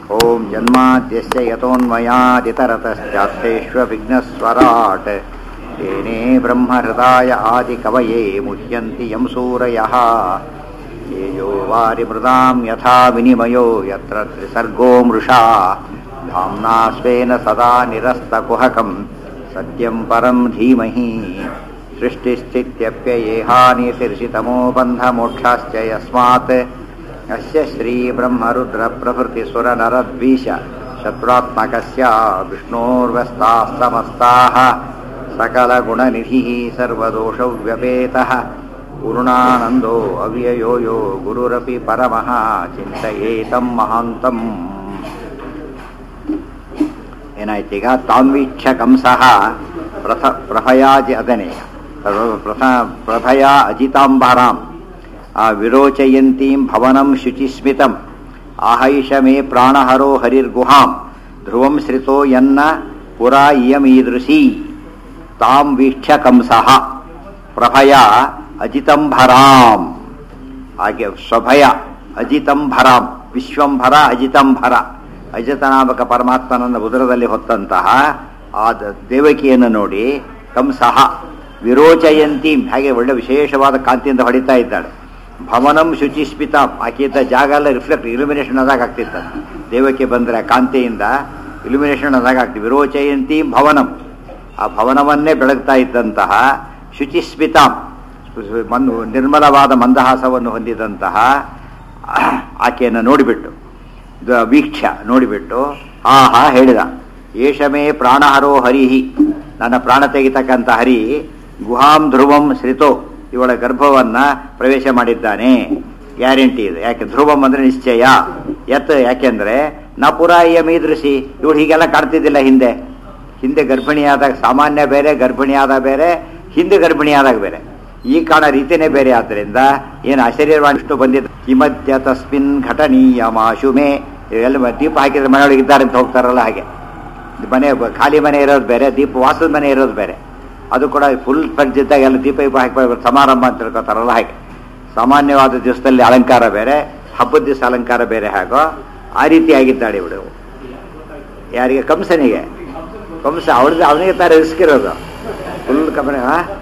ॐ जन्माद्यस्य यतोऽन्वयादितरतश्चाप्तेष्वविघ्नस्वराट् तेने ब्रह्महृदाय आदिकवये मुह्यन्ति यं सूरयः तेजो वारिमृदां यथा विनिमयो यत्र त्रिसर्गो मृषा धाम्ना स्वेन सदा निरस्तकुहकं सत्यं परं धीमहि सृष्टिस्थित्यप्ययेहानितिर्षितमो बन्धमोक्षाश्च यस्मात् अस्य श्रीब्रह्मरुद्रप्रभृतिसुरनरद्वीष शत्रुत्मकस्य विष्णोर्व्यस्ताः समस्ताः सकलगुणनिधिः सर्वदोषव्यपेतः पूर्णानन्दो अव्ययो यो गुरुरपि परमः ಚಿಂತೆಯೇತಂ ಮಹಾಂತಂ ಏನಾಯ್ತೀಗ ತಾಂವೀಕ್ಷ ಕಂಸಃ ಪ್ರಥ ಪ್ರಭಯಾಜಿ ಅದನೇ ಪ್ರಥ ಪ್ರಭಯಾ ಅಜಿತಾಂಬರಾಂ ಆ ವಿರೋಚಯಂತೀಂ ಭವನಂ ಶುಚಿಸ್ಮಿತಂ ಆಹೈಷ ಮೇ ಪ್ರಾಣಹರೋ ಹರಿರ್ಗುಹಾಂ ಧ್ರುವಂ ಶ್ರಿತೋ ಯನ್ನ ಪುರಾ ಇಯಮೀದೃಶೀ ತಾಂ ವೀಕ್ಷ್ಯ ಕಂಸಃ ಪ್ರಭಯ ಅಜಿತಂಭರಾಂ ಹಾಗೆ ಸ್ವಭಯ ಅಜಿತಂಭರಾಂ ವಿಶ್ವಂಭರ ಅಜಿತಂಭರ ಅಜಿತನಾಮಕ ಪರಮಾತ್ಮನನ್ನ ಉದರದಲ್ಲಿ ಹೊತ್ತಂತಹ ಆ ದ- ದೇವಕಿಯನ್ನು ನೋಡಿ ಕಂಸಃ ವಿರೋಚಯಂತೀಂ ಹಾಗೆ ಒಳ್ಳೆ ವಿಶೇಷವಾದ ಕಾಂತಿಯಿಂದ ಹೊಡಿತಾ ಇದ್ದಾಳೆ ಭವನಂ ಶುಚಿಸ್ಮಿತಾಂ ಆಕೆಯಿಂದ ಜಾಗ ಎಲ್ಲ ರಿಫ್ಲೆಕ್ಟ್ ಇಲ್ಯುಮಿನೇಷನ್ ಆದಾಗ ಆಗ್ತಿತ್ತು ದೇವಕ್ಕೆ ಬಂದರೆ ಕಾಂತಿಯಿಂದ ಇಲ್ಯುಮಿನೇಷನ್ ಆದಾಗ ಆಗ್ತದೆ ವಿರೋಚಯಂತೀಂ ಭವನಂ ಆ ಭವನವನ್ನೇ ಬೆಳಗ್ತಾ ಇದ್ದಂತಹ ಶುಚಿಸ್ಮಿತಾಂ ಮನ್ ನಿರ್ಮಲವಾದ ಮಂದಹಾಸವನ್ನು ಹೊಂದಿದಂತಹ ಆಕೆಯನ್ನು ನೋಡಿಬಿಟ್ಟು ದ- ವೀಕ್ಷ ನೋಡಿಬಿಟ್ಟು ಆಹಾ ಹೇಳಿದ ಏಷಮೇ ಪ್ರಾಣಹರೋ ಹರಿಹಿ ನನ್ನ ಪ್ರಾಣ ತೆಗಿತಕ್ಕಂಥ ಹರಿ ಗುಹಾಂ ಧ್ರುವಂ ಶ್ರಿತೋ ಇವಳ ಗರ್ಭವನ್ನ ಪ್ರವೇಶ ಮಾಡಿದ್ದಾನೆ ಗ್ಯಾರಂಟಿ ಇದೆ ಯಾಕೆ ಧ್ರುವಂ ಅಂದ್ರೆ ನಿಶ್ಚಯ ಯತ್ ಯಾಕೆಂದ್ರೆ ನ ಪುರಾಯ ಮೀದೃಶಿ ಇವಳು ಹೀಗೆಲ್ಲ ಕಾಡ್ತಿದ್ದಿಲ್ಲ ಹಿಂದೆ ಹಿಂದೆ ಗರ್ಭಿಣಿಯಾದಾಗ ಸಾಮಾನ್ಯ ಬೇರೆ ಗರ್ಭಿಣಿಯಾದ ಬೇರೆ ಹಿಂದೆ ಗರ್ಭಿಣಿಯಾದಾಗ ಬೇರೆ ಈ ಕಾಣ ರೀತಿನೇ ಬೇರೆ ಆದ್ದರಿಂದ ಏನು ಆಶ್ಚರ್ಯವಾಣಿ ಇಷ್ಟು ಬಂದಿದ್ದು ಕಿಮದ್ಯ ತಸ್ಮಿನ್ ಘಟನೀಯ ಮಾಶುಮೆ ಎಲ್ಲ ದೀಪ ಹಾಕಿದ್ರೆ ಮನೆಯೊಳಗೆ ಇದ್ದಾರೆ ಅಂತ ಹೋಗ್ತಾರಲ್ಲ ಹಾಗೆ ಮನೆ ಖಾಲಿ ಮನೆ ಇರೋದು ಬೇರೆ ದೀಪ ವಾಸದ ಮನೆ ಇರೋದು ಬೇರೆ ಅದು ಕೂಡ ಫುಲ್ ಇದ್ದಾಗ ಎಲ್ಲ ದೀಪ ದೀಪ ಹಾಕಿ ಸಮಾರಂಭ ಅಂತ ತಿಳ್ಕೊತಾರಲ್ಲ ಹಾಗೆ ಸಾಮಾನ್ಯವಾದ ದಿವಸದಲ್ಲಿ ಅಲಂಕಾರ ಬೇರೆ ಹಬ್ಬದ ದಿವಸ ಅಲಂಕಾರ ಬೇರೆ ಹಾಗೋ ಆ ರೀತಿ ಆಗಿದ್ದಾಳೆ ಇವಳು ಯಾರಿಗೆ ಕಂಸನಿಗೆ ಕಂಸ ಅವಳಿಗೆ ಅವನಿಗೆ ತರ ರಿಸ್ಕ್ ಇರೋದು ಫುಲ್ ಕಮನೆ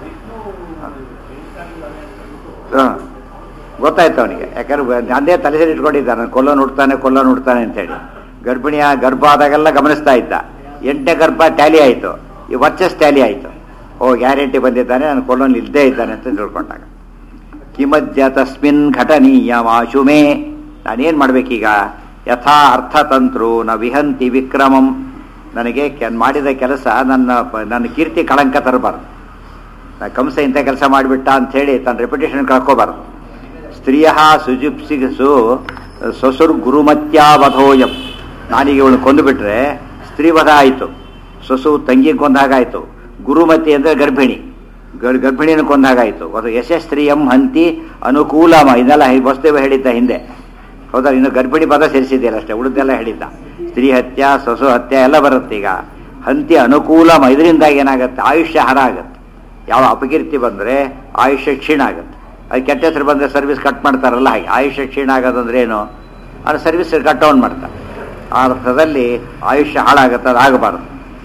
ಗೊತ್ತಾಯ್ತು ಅವನಿಗೆ ಯಾಕಂದ್ರೆ ನಂದೇ ತಲೆ ಸರಿ ಇಟ್ಕೊಂಡಿದ್ದ ನಾನು ಕೊಲ್ಲ ನೋಡ್ತಾನೆ ಕೊಲ್ಲ ನೋಡ್ತಾನೆ ಅಂತೇಳಿ ಗರ್ಭಿಣಿಯ ಗರ್ಭ ಆದಾಗೆಲ್ಲ ಗಮನಿಸ್ತಾ ಇದ್ದ ಎಂಟನೇ ಗರ್ಭ ಟ್ಯಾಲಿ ಆಯಿತು ಈ ವರ್ಚಸ್ ಟ್ಯಾಲಿ ಆಯಿತು ಓ ಗ್ಯಾರಂಟಿ ಬಂದಿದ್ದಾನೆ ನಾನು ಕೊಲ್ಲೋನ್ ಇಲ್ಲದೇ ಇದ್ದಾನೆ ಅಂತ ತಿಳ್ಕೊಂಡಾಗ ಕಿಮದ್ಯ ತಸ್ಮಿನ್ ಘಟನೀಯ ಮಾಶುಮೇ ನಾನೇನು ಮಾಡ್ಬೇಕೀಗ ಯಥಾ ಅರ್ಥತಂತ್ರು ನ ವಿಹಂತಿ ವಿಕ್ರಮಂ ನನಗೆ ಕೆ- ಮಾಡಿದ ಕೆಲಸ ನನ್ನ ಪ- ನನ್ನ ಕೀರ್ತಿ ಕಳಂಕ ತರಬಾರ್ದು ನಾ ಕಂಸ ಇಂಥ ಕೆಲಸ ಮಾಡಿಬಿಟ್ಟ ಅಂಥೇಳಿ ತನ್ನ ರೆಪ್ಯುಟೇಷನ್ ಕಳ್ಕೋಬಾರ್ದು ಸ್ತ್ರೀಯ ಸುಜುಪ್ಸಿಸು ಸೊಸುರ್ ಗುರುಮತ್ಯಾವಧೋಯಂ ನಾನೀಗ ಇವಳು ಕೊಂದುಬಿಟ್ರೆ ಸ್ತ್ರೀವಧ ಆಯಿತು ಸೊಸು ತಂಗಿ ಕೊಂದಾಗಾಯಿತು ಗುರುಮತಿ ಅಂದರೆ ಗರ್ಭಿಣಿ ಗರ್ ಗರ್ಭಿಣಿಯನ್ನು ಕೊಂದಾಗಾಯಿತು ಅದು ಯಶಸ್ತ್ರೀಯಂ ಹಂತಿ ಅನುಕೂಲಮ ಇದೆಲ್ಲ ವಸ್ತುವ ಹೇಳಿದ್ದ ಹಿಂದೆ ಹೌದಾ ಇನ್ನು ಗರ್ಭಿಣಿ ಪದ ಸೇರಿಸಿದೆಯಲ್ಲ ಅಷ್ಟೇ ಉಳಿದೆಲ್ಲ ಹೇಳಿದ್ದ ಸ್ತ್ರೀ ಹತ್ಯ ಸೊಸು ಹತ್ಯೆ ಎಲ್ಲ ಬರುತ್ತೆ ಈಗ ಹಂತಿ ಅನುಕೂಲಮ ಇದರಿಂದಾಗಿ ಏನಾಗುತ್ತೆ ಆಯುಷ್ಯ ಹರ ಆಗುತ್ತೆ ಯಾವ ಅಪಕೀರ್ತಿ ಬಂದರೆ ಆಯುಷ್ಯ ಕ್ಷೀಣ ಆಗುತ್ತೆ ಅದು ಕೆಟ್ಟ ಹೆಸರು ಬಂದರೆ ಸರ್ವಿಸ್ ಕಟ್ ಮಾಡ್ತಾರಲ್ಲ ಹಾಗೆ ಆಯುಷ್ಯ ಕ್ಷೀಣ ಆಗೋದಂದ್ರೆ ಏನು ಅದು ಸರ್ವಿಸ್ ಕಟ್ ಡೌನ್ ಮಾಡ್ತಾರೆ ಆ ಅರ್ಥದಲ್ಲಿ ಆಯುಷ್ಯ ಹಾಳಾಗುತ್ತೆ ಅದು ಆಗಬಾರದು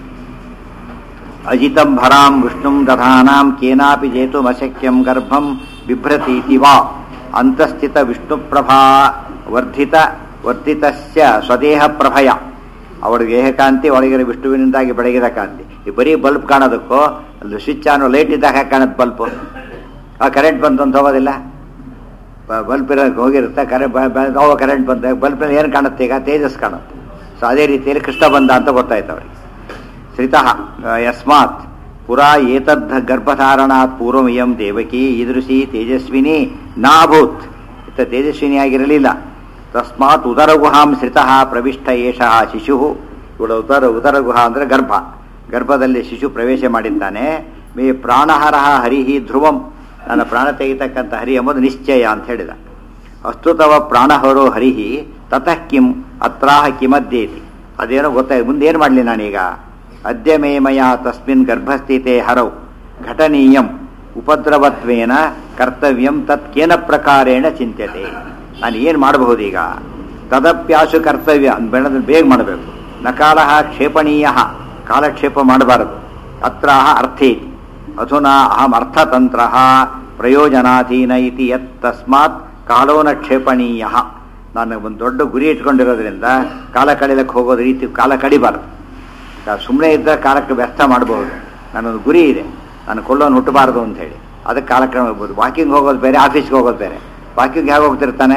ಅಜಿತಂ ಭರಾಂ ವಿಷ್ಣುಂ ದಧಾನಾಂ ಕೇನಾಪಿ ಜೇತುಮಶಕ್ಯಂ ಗರ್ಭಂ ಬಿಭ್ರತೀತಿ ವಾ ಅಂತಸ್ಥಿತ ವಿಷ್ಣುಪ್ರಭಾ ವರ್ಧಿತ ವರ್ಧಿತಸ್ಯ ಸ್ವದೇಹ ಪ್ರಭಯ ಅವಳಿಗೆ ಕಾಂತಿ ಒಳಗಿರೋ ವಿಷ್ಣುವಿನಿಂದಾಗಿ ಬೆಳಗಿದ ಕಾಂತಿ ಈ ಬರೀ ಬಲ್ಬ್ ಕಾಣೋದಕ್ಕೂ ಅಲ್ಲಿ ಸ್ವಿಚ್ ಆನ್ ಲೈಟ್ ಇದ್ದಾಗ ಕಾಣುತ್ತೆ ಬಲ್ಬು ಆ ಕರೆಂಟ್ ಬಂತು ಅಂತ ಹೋಗೋದಿಲ್ಲ ಬಲ್ಬ್ ಇರೋ ಹೋಗಿರುತ್ತೆ ಕರೆಂಟ್ ಅವಾಗ ಕರೆಂಟ್ ಬಂದ ಬಲ್ಬ್ ಏನು ಕಾಣುತ್ತೆ ಈಗ ತೇಜಸ್ ಕಾಣುತ್ತೆ ಸೊ ಅದೇ ರೀತಿಯಲ್ಲಿ ಕೃಷ್ಣ ಬಂದ ಅಂತ ಗೊತ್ತಾಯ್ತು ಅವರಿಗೆ ಶ್ರಿತಃ ಯಸ್ಮಾತ್ ಪುರಾ ಏತದ್ಧ ಗರ್ಭಧಾರಣಾತ್ ಪೂರ್ವಮಿಯಂ ದೇವಕಿ ಈದೃಶಿ ತೇಜಸ್ವಿನಿ ನಾಭೂತ್ ಇತ್ತ ತೇಜಸ್ವಿನಿಯಾಗಿರಲಿಲ್ಲ ತಸ್ಮಾತ್ ಉದರಗುಹಾಂ ಶ್ರಿತಃ ಪ್ರವಿಷ್ಟ ಏಷಃ ಶಿಶು ಇವಳ ಉದರ ಉದರಗುಹ ಅಂದರೆ ಗರ್ಭ ಗರ್ಭದಲ್ಲಿ ಶಿಶು ಪ್ರವೇಶ ಮಾಡಿದ್ದಾನೆ ಮೇ ಪ್ರಾಣಹರ ಹರಿಹಿ ಧ್ರುವಂ ನನ್ನ ಪ್ರಾಣ ತೆಗಿತಕ್ಕಂಥ ಹರಿ ಎಂಬುದು ನಿಶ್ಚಯ ಅಂತ ಹೇಳಿದ ಅಸ್ತು ತವ ಪ್ರಾಣಹರೋ ಹರಿಹಿ ತತಃ ಕಿಂ ಅತ್ರಾಹ ಕಿಮದ್ದೇತಿ ಅದೇನೋ ಗೊತ್ತಾಯ್ತು ಮುಂದೆ ಏನು ಮಾಡಲಿ ನಾನೀಗ ಅದ್ಯ ಮೇ ಮಯ ತಸ್ಮಿನ್ ಗರ್ಭಸ್ಥಿತೆ ಹರೌ ಘಟನೀಯಂ ಉಪದ್ರವತ್ವೇನ ಕರ್ತವ್ಯಂ ತತ್ ಕೇನ ಪ್ರಕಾರೇಣ ಚಿಂತ್ಯತೆ ನಾನು ಏನು ಮಾಡಬಹುದೀಗ ತದಪ್ಯಾಸು ಕರ್ತವ್ಯ ಅಂದ್ ಬೆಳೆದ ಬೇಗ ಮಾಡಬೇಕು ನಕಾಲ ಕ್ಷೇಪಣೀಯ ಕಾಲಕ್ಷೇಪ ಮಾಡಬಾರದು ಅತ್ರ ಅರ್ಥೇತಿ ಅಧುನಾ ಅಹಂ ಅರ್ಥತಂತ್ರ ಪ್ರಯೋಜನಾಧೀನ ಇತಿ ಯತ್ ತಸ್ಮಾತ್ ಕಾಲೋನ ಕ್ಷೇಪಣೀಯ ನಾನು ಒಂದು ದೊಡ್ಡ ಗುರಿ ಇಟ್ಕೊಂಡಿರೋದ್ರಿಂದ ಕಾಲ ಕಡಿಲಕ್ಕೆ ಹೋಗೋದು ರೀತಿ ಕಾಲ ಕಡಿಬಾರದು ಸುಮ್ಮನೆ ಇದ್ದ ಕಾಲಕ್ಕೆ ವ್ಯರ್ಥ ಮಾಡಬಹುದು ನನ್ನೊಂದು ಗುರಿ ಇದೆ ನಾನು ಕೊಲ್ಲೋನು ಹುಟ್ಟಬಾರದು ಅಂತ ಹೇಳಿ ಅದಕ್ಕೆ ಕಾಲಕ್ರಮ ಹೋಗ್ಬೋದು ವಾಕಿಂಗ್ ಹೋಗೋದು ಬೇರೆ ಆಫೀಸ್ಗೆ ಹೋಗೋದು ಬೇರೆ ವಾಕಿಂಗ್ ಹೇಗೆ ಹೋಗ್ತಿರ್ತಾನೆ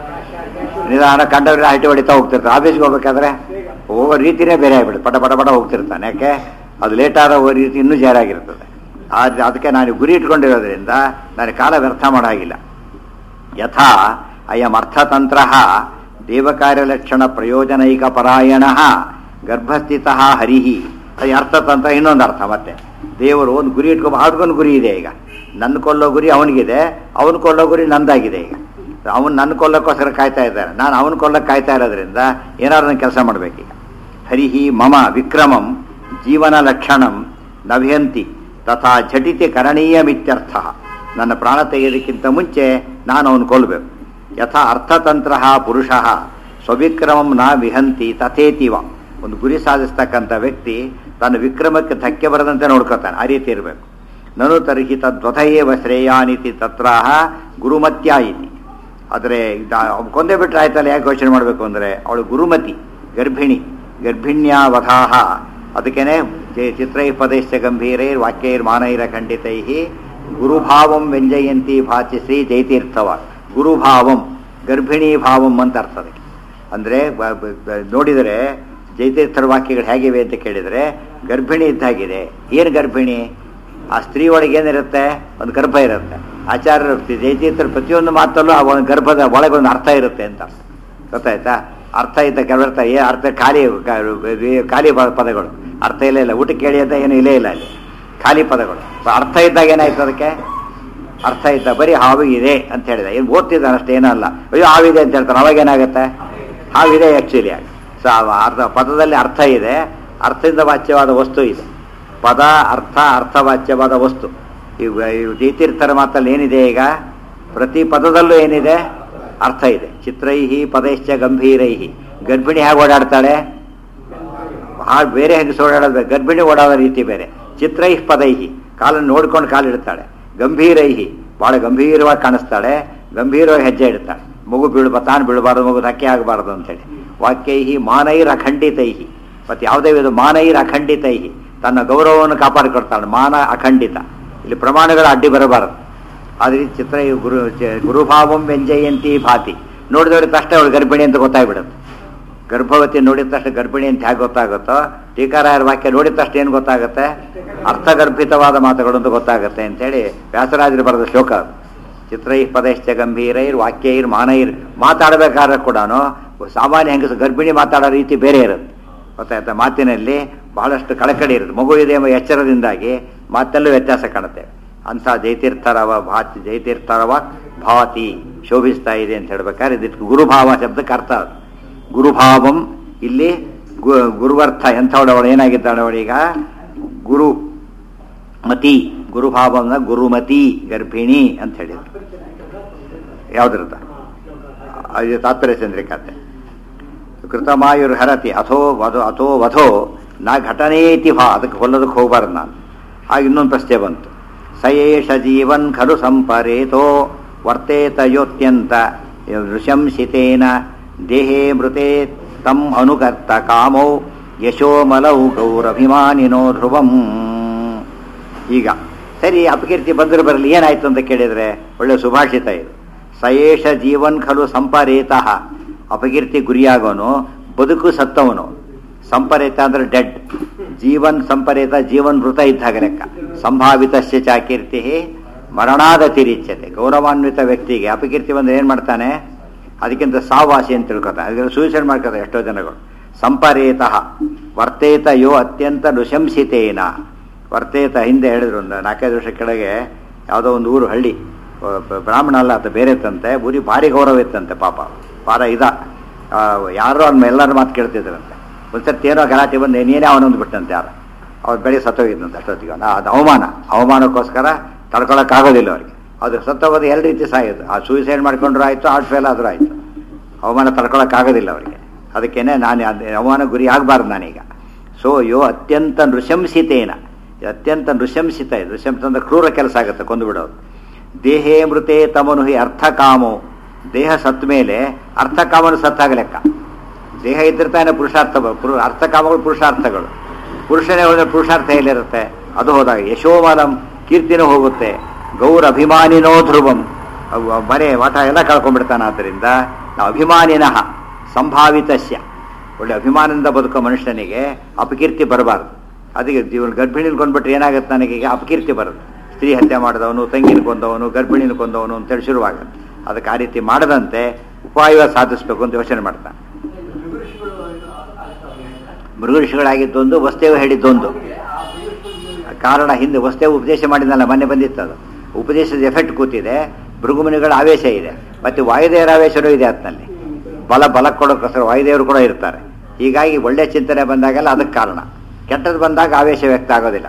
ನಿಧಾನ ಕಂಡವ್ರೆ ಹೈಟಿ ಹೊಡಿತಾ ಹೋಗ್ತಿರ್ತಾನೆ ಆಫೀಸ್ಗೆ ಹೋಗ್ಬೇಕಾದ್ರೆ ಹೋಗೋ ರೀತಿನೇ ಬೇರೆ ಆಗ್ಬಿಡುತ್ತೆ ಪಟ ಪಟ ಪಟ ಹೋಗ್ತಿರ್ತಾನೆ ಯಾಕೆ ಅದು ಲೇಟ್ ಆದ ಹೋಗೋ ರೀತಿ ಇನ್ನೂ ಜಾರಾಗಿರ್ತದೆ ಆದ್ರೆ ಅದಕ್ಕೆ ನಾನು ಗುರಿ ಇಟ್ಕೊಂಡಿರೋದ್ರಿಂದ ನಾನು ಕಾಲ ವ್ಯರ್ಥ ಮಾಡೋ ಹಾಗಿಲ್ಲ ಯಥಾ ಅಯಂ ಅರ್ಥತಂತ್ರ ದೇವಕಾರ್ಯಲಕ್ಷಣ ಪ್ರಯೋಜನೈಕ ಪರಾಯಣ ಗರ್ಭಸ್ಥಿತ ಹರಿಹಿ ಅದು ಅರ್ಥತಂತ್ರ ಇನ್ನೊಂದು ಅರ್ಥ ಮತ್ತೆ ದೇವರು ಒಂದು ಗುರಿ ಇಟ್ಕೊಂಡು ಅವ್ರಿಗೊಂದು ಗುರಿ ಇದೆ ಈಗ ನನ್ನ ಕೊಲ್ಲೋ ಗುರಿ ಅವನಿಗಿದೆ ಅವನು ಕೊಲ್ಲೋ ಗುರಿ ನಂದಾಗಿದೆ ಈಗ ಅವನು ನನ್ನ ಕೊಲ್ಲಕ್ಕೋಸ್ಕರ ಕಾಯ್ತಾ ಇದ್ದಾನೆ ನಾನು ಅವನು ಕೊಲ್ಲಕ್ಕೆ ಕಾಯ್ತಾ ಇರೋದ್ರಿಂದ ಏನಾದ್ರು ನಾನು ಕೆಲಸ ಮಾಡಬೇಕೀಗ ಹರಿಹಿ ಮಮ ವಿಕ್ರಮಂ ಜೀವನ ಲಕ್ಷಣಂ ನವ್ಯಂತಿ ತಥಾ ಝಟಿತಿ ಕರಣೀಯಮಿತ್ಯರ್ಥ ನನ್ನ ಪ್ರಾಣ ತೆಗೆಯೋದಕ್ಕಿಂತ ಮುಂಚೆ ನಾನು ಅವನು ಕೊಲ್ಲಬೇಕು ಯಥಾ ಅರ್ಥತಂತ್ರ ಪುರುಷ ಸ್ವವಿಕ್ರಮಂ ನ ವಿಹಂತಿ ತಥೇತಿವ ಒಂದು ಗುರಿ ಸಾಧಿಸ್ತಕ್ಕಂಥ ವ್ಯಕ್ತಿ ತನ್ನ ವಿಕ್ರಮಕ್ಕೆ ಧಕ್ಕೆ ಬರದಂತೆ ನೋಡ್ಕೋತಾನೆ ಆ ರೀತಿ ಇರಬೇಕು ನನು ತರ್ಹಿ ತದ್ವಥಯೇವ ಶ್ರೇಯಾನಿತಿ ತತ್ರಾಹ ಗುರುಮತ್ಯ ಇತಿ ಆದರೆ ಕೊಂದೇ ಬಿಟ್ಟರೆ ಆಯ್ತಲ್ಲ ಯಾಕೆ ಯೋಚನೆ ಮಾಡಬೇಕು ಅಂದರೆ ಅವಳು ಗುರುಮತಿ ಗರ್ಭಿಣಿ ಗರ್ಭಿಣ್ಯಾವಧಾಹ ಅದಕ್ಕೇನೆ ಚಿತ್ರೈ ಪದೈಶ್ಚ ಗಂಭೀರೈರ್ ವಾಕ್ಯೈರ್ ಮಾನೈರ ಖಂಡಿತೈ ಗುರುಭಾವಂ ವ್ಯಂಜಯಂತಿ ಭಾತಿ ಶ್ರೀ ಜೈತೀರ್ಥವ ಗುರುಭಾವಂ ಗರ್ಭಿಣಿ ಭಾವಂ ಅಂತ ಅರ್ಥ ಅದಕ್ಕೆ ಅಂದರೆ ನೋಡಿದರೆ ಜೈತೀರ್ಥರ ವಾಕ್ಯಗಳು ಹೇಗಿವೆ ಅಂತ ಕೇಳಿದರೆ ಗರ್ಭಿಣಿ ಇದ್ದಾಗಿದೆ ಏನು ಗರ್ಭಿಣಿ ಆ ಸ್ತ್ರೀ ಒಳಗೆ ಏನಿರುತ್ತೆ ಒಂದು ಗರ್ಭ ಇರುತ್ತೆ ಆಚಾರ್ಯರು ಜೈತೀರ್ಥರ ಪ್ರತಿಯೊಂದು ಮಾತಲ್ಲೂ ಆ ಒಂದು ಗರ್ಭದ ಒಳಗೆ ಒಂದು ಅರ್ಥ ಇರುತ್ತೆ ಅಂತ ಗೊತ್ತಾಯ್ತಾ ಅರ್ಥ ಇದ್ದ ಕೆಲವರ್ಥ ಏ ಅರ್ಥ ಖಾಲಿ ಖಾಲಿ ಪದಗಳು ಅರ್ಥ ಇಲ್ಲ ಇಲ್ಲ ಊಟ ಕೇಳಿ ಅಂತ ಏನು ಇಲ್ಲೇ ಇಲ್ಲ ಅಲ್ಲಿ ಖಾಲಿ ಪದಗಳು ಅರ್ಥ ಇದ್ದಾಗ ಏನಾಯ್ತು ಅದಕ್ಕೆ ಅರ್ಥ ಇದ್ದ ಬರೀ ಹಾವು ಇದೆ ಅಂತ ಹೇಳಿದ ಏನು ಓದ್ತಿದ್ದಾನೆ ಅಷ್ಟೇ ಏನಲ್ಲ ಅಯ್ಯೋ ಹಾವಿದೆ ಅಂತ ಹೇಳ್ತಾನೆ ಅವಾಗ ಏನಾಗುತ್ತೆ ಹಾವಿದೆ ಆ್ಯಕ್ಚುಲಿ ಆಗಿ ಸೊ ಅರ್ಥ ಪದದಲ್ಲಿ ಅರ್ಥ ಇದೆ ಅರ್ಥದಿಂದ ವಾಚ್ಯವಾದ ವಸ್ತು ಇದೆ ಪದ ಅರ್ಥ ಅರ್ಥವಾಚ್ಯವಾದ ವಸ್ತು ಈಗ ಜೈತೀರ್ಥರ ಮಾತಲ್ಲಿ ಏನಿದೆ ಈಗ ಪ್ರತಿ ಪದದಲ್ಲೂ ಏನಿದೆ ಅರ್ಥ ಇದೆ ಚಿತ್ರೈಹಿ ಪದೈಶ್ಚ ಗಂಭೀರೈಹಿ ಗರ್ಭಿಣಿ ಹೇಗೆ ಓಡಾಡ್ತಾಳೆ ಹಾಗೆ ಬೇರೆ ಹೆಂಗಸ ಓಡಾಡೋದು ಗರ್ಭಿಣಿ ಓಡಾಡೋ ರೀತಿ ಬೇರೆ ಚಿತ್ರೈಹಿ ಪದೈಹಿ ಕಾಲನ್ನು ನೋಡ್ಕೊಂಡು ಕಾಲಿಡ್ತಾಳೆ ಗಂಭೀರೈಹಿ ಭಾಳ ಗಂಭೀರವಾಗಿ ಕಾಣಿಸ್ತಾಳೆ ಗಂಭೀರವಾಗಿ ಹೆಜ್ಜೆ ಇಡ್ತಾಳೆ ಮಗು ಬೀಳ್ಬ ತಾನು ಬೀಳಬಾರ್ದು ಮಗು ಧಕ್ಕೆ ಆಗಬಾರ್ದು ಅಂತೇಳಿ ವಾಕ್ಯೈಹಿ ಮಾನೈರ್ ಅಖಂಡಿತೈಹಿ ಮತ್ತು ಯಾವುದೇ ವಿಧ ಮಾನೈರ್ ಅಖಂಡಿತೈಹಿ ತನ್ನ ಗೌರವವನ್ನು ಕಾಪಾಡಿಕೊಡ್ತಾಳೆ ಮಾನ ಅಖಂಡಿತ ಇಲ್ಲಿ ಪ್ರಮಾಣಗಳು ಅಡ್ಡಿ ಬರಬಾರದು ಆದ್ರೆ ಚಿತ್ರ ಗುರು ಗುರುಭಾವಂ ವ್ಯಂಜಯಂತಿ ಭಾತಿ ನೋಡಿದವ್ರಿಗೆ ತಕ್ಷಣ ಅವಳು ಗರ್ಭಿಣಿ ಅಂತ ಗೊತ್ತಾಗ್ಬಿಡುತ್ತೆ ಗರ್ಭವತಿ ನೋಡಿದ ತಕ್ಷಣ ಗರ್ಭಿಣಿ ಅಂತ ಹೇಗೆ ಗೊತ್ತಾಗುತ್ತೋ ಟೀಕಾರಾಯರ ವಾಕ್ಯ ನೋಡಿದ ತಕ್ಷಣ ಏನು ಗೊತ್ತಾಗುತ್ತೆ ಅರ್ಥಗರ್ಭಿತವಾದ ಮಾತುಗಳು ಅಂತ ಗೊತ್ತಾಗುತ್ತೆ ಅಂತೇಳಿ ವ್ಯಾಸರಾಜರು ಬರೆದ ಶ್ಲೋಕ ಅದು ಚಿತ್ರೈ ಪದಶ್ಚ ಗಂಭೀರೈರ್ ವಾಕ್ಯೈರ್ ಮಾನೈರ್ ಮಾತಾಡಬೇಕಾದ್ರೆ ಕೂಡ ಸಾಮಾನ್ಯ ಹೆಂಗಸ ಗರ್ಭಿಣಿ ಮಾತಾಡೋ ರೀತಿ ಬೇರೆ ಇರುತ್ತೆ ಗೊತ್ತಾಯ್ತಾ ಮಾತಿನಲ್ಲಿ ಬಹಳಷ್ಟು ಕಳಕಳಿ ಇರುತ್ತೆ ಮಗು ಇದೆ ಎಂಬ ಎಚ್ಚರದಿಂದಾಗಿ ಮಾತಲ್ಲೂ ವ್ಯತ್ಯಾಸ ಕಾಣುತ್ತೆ ಅಂಥ ಜೈತೀರ್ಥರವ ಭಾತಿ ಜೈತೀರ್ಥರವ ಭಾತಿ ಶೋಭಿಸ್ತಾ ಇದೆ ಅಂತ ಹೇಳ್ಬೇಕಾದ್ರೆ ಇದಕ್ಕೆ ಗುರುಭಾವ ಶಬ್ದಕ್ಕೆ ಅರ್ಥ ಅದು ಗುರುಭಾವಂ ಇಲ್ಲಿ ಗುರುವರ್ಥ ಎಂಥವಳವಳು ಏನಾಗಿದ್ದಾಳೆ ಅವಳೀಗ ಗುರು ಮತಿ ಗುರುಭಾವನ ಗುರುಮತಿ ಗರ್ಭಿಣಿ ಅಂತ ಹೇಳಿದ್ರು ಯಾವ್ದ್ರದ್ದ ಅದು ತಾತ್ಪರ್ಯ ಚಂದ್ರಿಕಾತೆ ಕೃತಮಾಯುರ್ ಹರತಿ ಅಥೋ ವಧೋ ಅಥೋ ವಧೋ ನಾ ಘಟನೇತಿ ಭಾ ಅದಕ್ಕೆ ಹೊಲ್ಲದಕ್ಕೆ ಹೋಗಬಾರ್ದು ನಾನು ಆಗ ಇನ್ನೊಂದು ಪ್ರಶ್ನೆ ಬಂತು ಸಯೇಷ ಜೀವನ್ ಖಲು ಸಂಪರೇತೋ ವರ್ತೇತ ಯೋತ್ಯಂತ ನೃಶಂಸಿತೇನ ದೇಹೇ ಮೃತೆ ತಂ ಅನುಕರ್ತ ಕಾಮೌ ಯಶೋಮಲೌ ಗೌರಭಿಮಾನಿನೋ ಧ್ರುವಂ ಈಗ ಸರಿ ಅಪಕೀರ್ತಿ ಬಂದರೆ ಬರಲಿ ಏನಾಯ್ತು ಅಂತ ಕೇಳಿದರೆ ಒಳ್ಳೆ ಸುಭಾಷಿತ ಇದು ಸಯೇಷ ಜೀವನ್ ಖಲು ಸಂಪರೇತಃ ಅಪಕೀರ್ತಿ ಗುರಿಯಾಗೋನು ಬದುಕು ಸತ್ತವನು ಸಂಪರೇತ ಅಂದ್ರೆ ಡೆಡ್ ಜೀವನ್ ಸಂಪರೇತ ಜೀವನ್ ಮೃತ ಇದ್ದಾಗ ಲೆಕ್ಕ ಸಂಭಾವಿತ ಚಾಕೀರ್ತಿ ಮರಣಾದ ತಿರಿಚ್ಯತೆ ಗೌರವಾನ್ವಿತ ವ್ಯಕ್ತಿಗೆ ಅಪಕೀರ್ತಿ ಬಂದ್ರೆ ಏನು ಮಾಡ್ತಾನೆ ಅದಕ್ಕಿಂತ ಸಾವಾಸಿ ಅಂತ ತಿಳ್ಕೊತಾನೆ ಅದಕ್ಕೆ ಸೂಸೈಡ್ ಮಾಡ್ಕೊತಾರೆ ಎಷ್ಟೋ ಜನಗಳು ಸಂಪರೇತಃ ವರ್ತೇತ ಯೋ ಅತ್ಯಂತ ನೃಶಂಸಿತೇನ ವರ್ತೇತ ಹಿಂದೆ ಹೇಳಿದ್ರು ಒಂದು ನಾಲ್ಕೈದು ವರ್ಷ ಕೆಳಗೆ ಯಾವುದೋ ಒಂದು ಊರು ಹಳ್ಳಿ ಬ್ರಾಹ್ಮಣ ಅಲ್ಲ ಅಂತ ಬೇರೆ ತಂತೆ ಊರಿಗೆ ಭಾರಿ ಗೌರವ ಇತ್ತಂತೆ ಪಾಪ ಪಾರ ಇದ ಯಾರೋ ಅವ್ನ ಎಲ್ಲರ ಮಾತು ಕೇಳ್ತಿದ್ರಂತೆ ಒಂದ್ಸರ್ತಿ ಏನೋ ಗಲಾಟೆ ಬಂದು ನೀನೇ ಅವನೊಂದು ಬಿಟ್ಟಂತೆ ಯಾರು ಅವ್ರು ಬೆಳಿಗ್ಗೆ ಸತ್ತೋಗಿದ್ದಂತೆ ಅಷ್ಟೊತ್ತಿಗೆ ಅದು ಅವಮಾನ ಅವಮಾನಕ್ಕೋಸ್ಕರ ತಡ್ಕೊಳಕ್ಕಾಗೋದಿಲ್ಲ ಅವ್ರಿಗೆ ಅದು ಸತ್ತೋಗೋದು ಎರಡು ರೀತಿ ಸಾಯೋದು ಆ ಸೂಸೈಡ್ ಮಾಡ್ಕೊಂಡ್ರು ಆಯಿತು ಹಾರ್ಟ್ ಫೇಲ್ ಆದರೂ ಆಯಿತು ಅವಮಾನ ತಡ್ಕೊಳಕ್ಕಾಗೋದಿಲ್ಲ ಅವರಿಗೆ ಅದಕ್ಕೇನೆ ನಾನು ಅದ್- ಅವಮಾನ ಗುರಿ ಆಗಬಾರ್ದು ನಾನೀಗ ಸೊ ಯೋ ಅತ್ಯಂತ ನೃಶಂಸಿತೇನ ಅತ್ಯಂತ ನೃಶಂಸಿತ ಇದು ನೃಶಂಸ ಅಂದ್ರೆ ಕ್ರೂರ ಕೆಲಸ ಆಗುತ್ತೆ ಕೊಂದು ಬಿಡೋದು ದೇಹೇ ಮೃತೆ ತಮನು ಹಿ ಅರ್ಥಕಾಮೋ ದೇಹ ಸತ್ತ ಮೇಲೆ ಅರ್ಥಕಾಮನು ಸತ್ತಾಗ ಲೆಕ್ಕ ದೇಹ ಇದ್ರೆ ತಾನೇ ಪುರುಷಾರ್ಥ ಬ- ಪುರು ಅರ್ಥಕಾಮಗಳು ಪುರುಷಾರ್ಥಗಳು ಪುರುಷನೇ ಹೋದ್ರೆ ಪುರುಷಾರ್ಥ ಎಲ್ಲಿರುತ್ತೆ ಅದು ಹೋದಾಗ ಯಶೋಮಲಂ ಕೀರ್ತಿನೂ ಹೋಗುತ್ತೆ ಗೌರ ಅಭಿಮಾನಿನೋ ಧ್ರುವಂ ಅವು ಮನೆ ಮಠ ಎಲ್ಲ ಕಳ್ಕೊಂಡ್ಬಿಡ್ತಾನೆ ಆದ್ದರಿಂದ ನಾವು ಅಭಿಮಾನಿನಃ ಸಂಭಾವಿತಸ್ಯ ಒಳ್ಳೆ ಅಭಿಮಾನದಿಂದ ಬದುಕೋ ಮನುಷ್ಯನಿಗೆ ಅಪಕೀರ್ತಿ ಬರಬಾರ್ದು ಅದಕ್ಕೆ ಜೀವನ ಗರ್ಭಿಣಿನ ಕೊಂಡ್ಬಿಟ್ರೆ ಏನಾಗುತ್ತೆ ನನಗೆ ಈಗ ಅಪಕೀರ್ತಿ ಬರುತ್ತೆ ಸ್ತ್ರೀ ಹತ್ಯೆ ಮಾಡಿದವನು ತಂಗಿನ ಕೊಂದವನು ಗರ್ಭಿಣಿನ ಕೊಂದವನು ಅಂತೇಳಿ ಶುರುವಾಗುತ್ತೆ ಅದಕ್ಕೆ ಆ ರೀತಿ ಮಾಡದಂತೆ ಉಪಾಯ ಸಾಧಿಸಬೇಕು ಅಂತ ಯೋಚನೆ ಮಾಡ್ತಾನೆ ಮೃಗಋಷಿಗಳಾಗಿದ್ದೊಂದು ವಸ್ತೇವ ಹೇಳಿದ್ದೊಂದು ಕಾರಣ ಹಿಂದೆ ವಸ್ತೇವ ಉಪದೇಶ ಮಾಡಿದ್ನಲ್ಲ ಮೊನ್ನೆ ಬಂದಿತ್ತು ಅದು ಉಪದೇಶದ ಎಫೆಕ್ಟ್ ಕೂತಿದೆ ಭೃಗುಮುನಿಗಳ ಆವೇಶ ಇದೆ ಮತ್ತೆ ವಾಯುದೇವರ ಆವೇಶನೂ ಇದೆ ಅತ್ನಲ್ಲಿ ಬಲ ಬಲ ಕೊಡೋಕ್ಕೋಸ್ಕರ ವಾಯುದೇವರು ಕೂಡ ಇರ್ತಾರೆ ಹೀಗಾಗಿ ಒಳ್ಳೆ ಚಿಂತನೆ ಬಂದಾಗೆಲ್ಲ ಅದಕ್ಕೆ ಕಾರಣ ಕೆಟ್ಟದ್ದು ಬಂದಾಗ ಆವೇಶ ವ್ಯಕ್ತ ಆಗೋದಿಲ್ಲ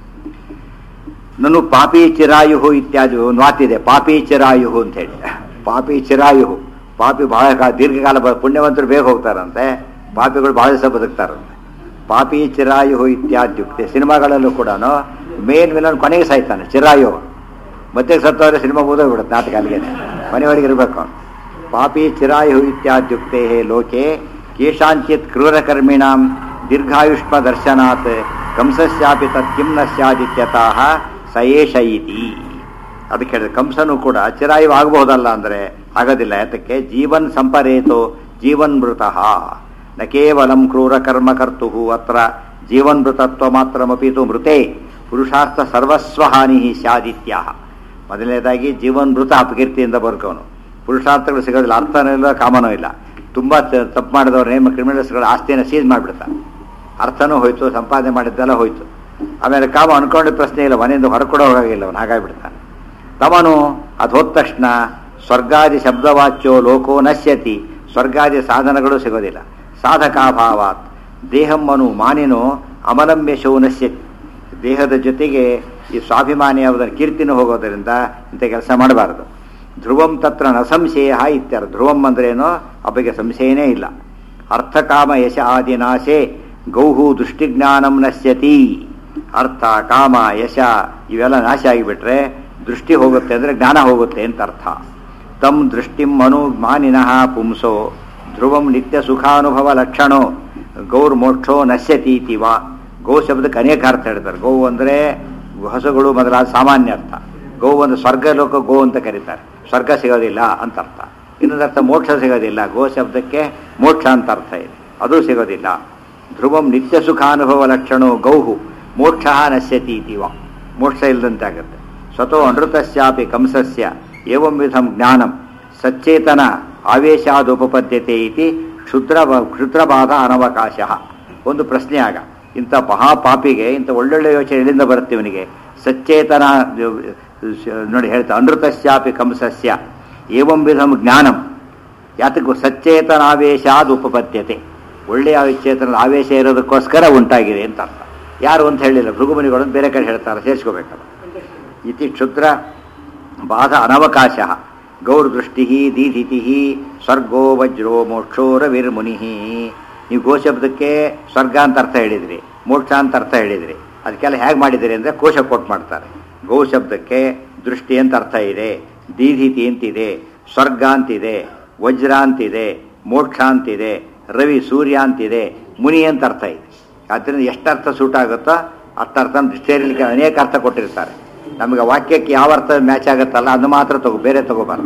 ನಾನು ಪಾಪಿ ಚಿರಾಯುಹು ಇತ್ಯಾದಿ ಒಂದು ಮಾತಿದೆ ಪಾಪಿ ಚಿರಾಯುಹು ಅಂತ ಹೇಳಿ ಪಾಪಿ ಚಿರಾಯುಹು ಪಾಪಿ ಬಹಳ ಕಾ- ದೀರ್ಘಕಾಲ ಬ- ಪುಣ್ಯವಂತರು ಬೇಗ ಹೋಗ್ತಾರಂತೆ ಪಾಪಿಗಳು ಬಹಳ ದಿವಸ ಬದುಕ್ತಾರಂತೆ ಪಾಪಿ ಚಿರಾಯುಹು ಇತ್ಯಾದ್ಯುಕ್ತಿ ಸಿನಿಮಾಗಳಲ್ಲೂ ಕೂಡ ಮೇನ್ ವಿಲನ್ ಕೊನೆಗೆ ಸಾಯ್ತಾನೆ ಚಿರಾಯು ಮತ್ತೆ ಸತ್ತವರೆ ಸಿನಿಮಾ ಓದೋಗ್ಬಿಡುತ್ತೆ ನಾಟಕ ಅಲ್ಲಿಗೆ ಮನೆಯವರೆಗೆ ಇರಬೇಕು ಅವ್ನು. ಪಾಪಿ ಚಿರಾಯು ಇತ್ಯಾದ್ಯುಕ್ತೆ ಲೋಕೆ ಕೇಶಾಂಚಿತ್ ಕ್ರೂರಕರ್ಮಿಣಾಂ ದೀರ್ಘಾಯುಷ್ಮ ದರ್ಶನಾತ್ ಕಂಸಸ್ಯಾಪಿ ತತ್ ಕಿಂ ನ ಸ್ಯಾದಿತ್ಯತಃ ಸಯೇಷ ಇತಿ ಅದಕ್ಕೆ ಹೇಳಿದ್ರೆ ಕಂಸನು ಕೂಡ ಚಿರಾಯು ಆಗಬಹುದಲ್ಲ ಅಂದರೆ ಆಗೋದಿಲ್ಲ ಯಾತಕ್ಕೆ ಜೀವನ್ ಸಂಪರೇತೋ ಜೀವನ್ ಮೃತಃ ನ ಕೇವಲಂ ಕ್ರೂರ ಕರ್ಮ ಕರ್ತು ಅತ್ರ ಜೀವನ್ ಮೃತತ್ವ ಮಾತ್ರಮಪಿ ತು ಮೃತೆ ಪುರುಷಾರ್ಥ ಸರ್ವಸ್ವ ಹಾನಿ ಸ್ಯಾದಿತ್ಯ ಮೊದಲನೇದಾಗಿ ಜೀವನ್ ಮೃತ ಅಪಕೀರ್ತಿಯಿಂದ ಬರ್ಕೋನು ಪುರುಷಾರ್ಥಗಳು ಸಿಗೋದಿಲ್ಲ ಅರ್ಥನೂ ಇಲ್ಲ ಕಾಮನೂ ಇಲ್ಲ ತುಂಬ ತಪ್ಪು ಮಾಡಿದವ್ರನ್ನೇ ಕ್ರಿಮಿನಲ್ಸ್ಗಳ ಆಸ್ತಿಯನ್ನು ಸೀಸ್ ಮಾಡಿಬಿಡ್ತಾನೆ ಅರ್ಥನೂ ಹೋಯ್ತು ಸಂಪಾದನೆ ಮಾಡಿದ್ದೆಲ್ಲ ಹೋಯ್ತು ಆಮೇಲೆ ಕಾಮ ಅನ್ಕೊಂಡಿದ್ದ ಪ್ರಶ್ನೆ ಇಲ್ಲ ಮನೆಯಿಂದ ಹೊರಕೊಡೋ ಹೋಗಾಗಿಲ್ಲ ಅವನು ಹಾಗಾಗ್ಬಿಡ್ತಾನೆ ತಮನು ಅದು ಹೋದ ತಕ್ಷಣ ಸ್ವರ್ಗಾದಿ ಶಬ್ದವಾಚ್ಯೋ ಲೋಕೋ ನಶ್ಯತಿ ಸ್ವರ್ಗಾದಿ ಸಾಧನಗಳು ಸಿಗೋದಿಲ್ಲ ಸಾಧಕಾಭಾವಾತ್ ದೇಹಮ್ಮನು ಮಾನಿನೋ ಅಮಲಂಬ್ಯಶೋ ನಶ್ಯತಿ ದೇಹದ ಜೊತೆಗೆ ಈ ಸ್ವಾಭಿಮಾನಿ ಯಾವುದರ ಕೀರ್ತಿನೂ ಹೋಗೋದರಿಂದ ಇಂಥ ಕೆಲಸ ಮಾಡಬಾರದು ಧ್ರುವಂ ತತ್ರ ನ ಸಂಶಯ ಇತ್ಯರ್ಥ ಧ್ರುವಂ ಅಂದ್ರೇನೋ ಆ ಬಗ್ಗೆ ಸಂಶಯನೇ ಇಲ್ಲ ಅರ್ಥಕಾಮ ಯಶ ಆದಿನಾಶೆ ಗೌಹು ದೃಷ್ಟಿಜ್ಞಾನಂ ನಶ್ಯತಿ ಅರ್ಥ ಕಾಮ ಯಶ ಇವೆಲ್ಲ ನಾಶ ಆಗಿಬಿಟ್ರೆ ದೃಷ್ಟಿ ಹೋಗುತ್ತೆ ಅಂದರೆ ಜ್ಞಾನ ಹೋಗುತ್ತೆ ಅಂತ ಅರ್ಥ ತಮ್ ದೃಷ್ಟಿಂ ಮನು ಮಾನಿನಃ ಪುಂಸೋ ಧ್ರುವಂ ನಿತ್ಯ ಸುಖಾನುಭವ ಲಕ್ಷಣೋ ಗೌರ್ ಮೋಕ್ಷೋ ನಶ್ಯತೀತಿ ವಾ ಗೋ ಶಬ್ದಕ್ಕೆ ಅನೇಕ ಅರ್ಥ ಹೇಳ್ತಾರೆ ಗೋವು ಅಂದರೆ ಹಸುಗಳು ಮೊದಲಾದ ಸಾಮಾನ್ಯ ಅರ್ಥ ಗೋವು ಒಂದು ಸ್ವರ್ಗ ಲೋಕ ಗೋ ಅಂತ ಕರೀತಾರೆ ಸ್ವರ್ಗ ಸಿಗೋದಿಲ್ಲ ಅಂತ ಅರ್ಥ ಇನ್ನೊಂದು ಅರ್ಥ ಮೋಕ್ಷ ಸಿಗೋದಿಲ್ಲ ಗೋ ಶಬ್ದಕ್ಕೆ ಮೋಕ್ಷ ಅಂತ ಅರ್ಥ ಇದೆ ಅದು ಸಿಗೋದಿಲ್ಲ ಧ್ರುವಂ ನಿತ್ಯ ಸುಖಾನುಭವ ಲಕ್ಷಣೋ ಗೌಹು ಮೋಕ್ಷ ನಶ್ಯತಿ ಇತಿವ ಮೋಕ್ಷ ಇಲ್ಲದಂತೆ ಆಗುತ್ತೆ ಸ್ವತೋ ಅನೃತಸ್ಯಾಪಿ ಕಂಸಸ್ಯ ಏವಂ ವಿಧಂ ಜ್ಞಾನಂ ಸಚ್ಚೇತನ ಆವೇಶಾದುಪಪದ್ಯತೆ ಇತಿ ಕ್ಷುದ್ರ ಕ್ಷುದ್ರವಾದ ಅನವಕಾಶ ಒಂದು ಪ್ರಶ್ನೆ ಆಗ ಇಂಥ ಮಹಾಪಾಪಿಗೆ ಇಂಥ ಒಳ್ಳೊಳ್ಳೆ ಯೋಚನೆ ಎಲ್ಲಿಂದ ಬರುತ್ತೆ ಇವನಿಗೆ ಸಚ್ಚೇತನ ನೋಡಿ ಹೇಳ್ತಾ ಅನೃತಸ್ಯಾಪಿ ಕಂಸಸ್ಯ ಏವಂ ವಿಧಂ ಜ್ಞಾನಂ ಯಾತಕ್ಕೂ ಸಚ್ಚೇತನಾವೇಶಾದ ಉಪಪದ್ಯತೆ ಒಳ್ಳೆಯ ಚೇತನದ ಆವೇಶ ಇರೋದಕ್ಕೋಸ್ಕರ ಉಂಟಾಗಿದೆ ಅಂತ ಅರ್ಥ ಯಾರು ಅಂತ ಹೇಳಿಲ್ಲ ಭೃಗುಮನಿಗಳು ಬೇರೆ ಕಡೆ ಹೇಳ್ತಾರೆ ಸೇರಿಸ್ಕೋಬೇಕಲ್ಲ ಇತಿ ಕ್ಷುದ್ರ ಬಾಧ ಅನವಕಾಶ ಗೌರ್ದೃಷ್ಟಿ ದೀಧಿತಿ ಸ್ವರ್ಗೋ ವಜ್ರೋ ಮೋಕ್ಷೋ ರವಿರ್ಮುನಿ ನೀವು ಗೋ ಶಬ್ದಕ್ಕೆ ಸ್ವರ್ಗ ಅಂತ ಅರ್ಥ ಹೇಳಿದ್ರಿ ಮೋಕ್ಷ ಅಂತ ಅರ್ಥ ಹೇಳಿದ್ರಿ ಅದಕ್ಕೆಲ್ಲ ಹೇಗೆ ಮಾಡಿದಿರಿ ಅಂದರೆ ಕೋಶ ಕೊಟ್ಟು ಮಾಡ್ತಾರೆ ಗೋ ಶಬ್ದಕ್ಕೆ ದೃಷ್ಟಿ ಅಂತ ಅರ್ಥ ಇದೆ ದೀಧಿತಿ ಅಂತಿದೆ ಸ್ವರ್ಗ ಅಂತಿದೆ ವಜ್ರ ಅಂತಿದೆ ಮೋಕ್ಷ ಅಂತಿದೆ ರವಿ ಸೂರ್ಯ ಅಂತಿದೆ ಮುನಿ ಅಂತ ಅರ್ಥ ಇದೆ ಅದರಿಂದ ಎಷ್ಟು ಅರ್ಥ ಸೂಟ್ ಆಗುತ್ತೋ ಅಷ್ಟು ಅರ್ಥ ಸೇರಿಲಿಕ್ಕೆ ಅನೇಕ ಅರ್ಥ ಕೊಟ್ಟಿರ್ತಾರೆ ನಮಗೆ ವಾಕ್ಯಕ್ಕೆ ಯಾವ ಅರ್ಥ ಮ್ಯಾಚ್ ಆಗುತ್ತಲ್ಲ ಅದು ಮಾತ್ರ ತಗೋ ಬೇರೆ ತಗೋಬಾರ್ದು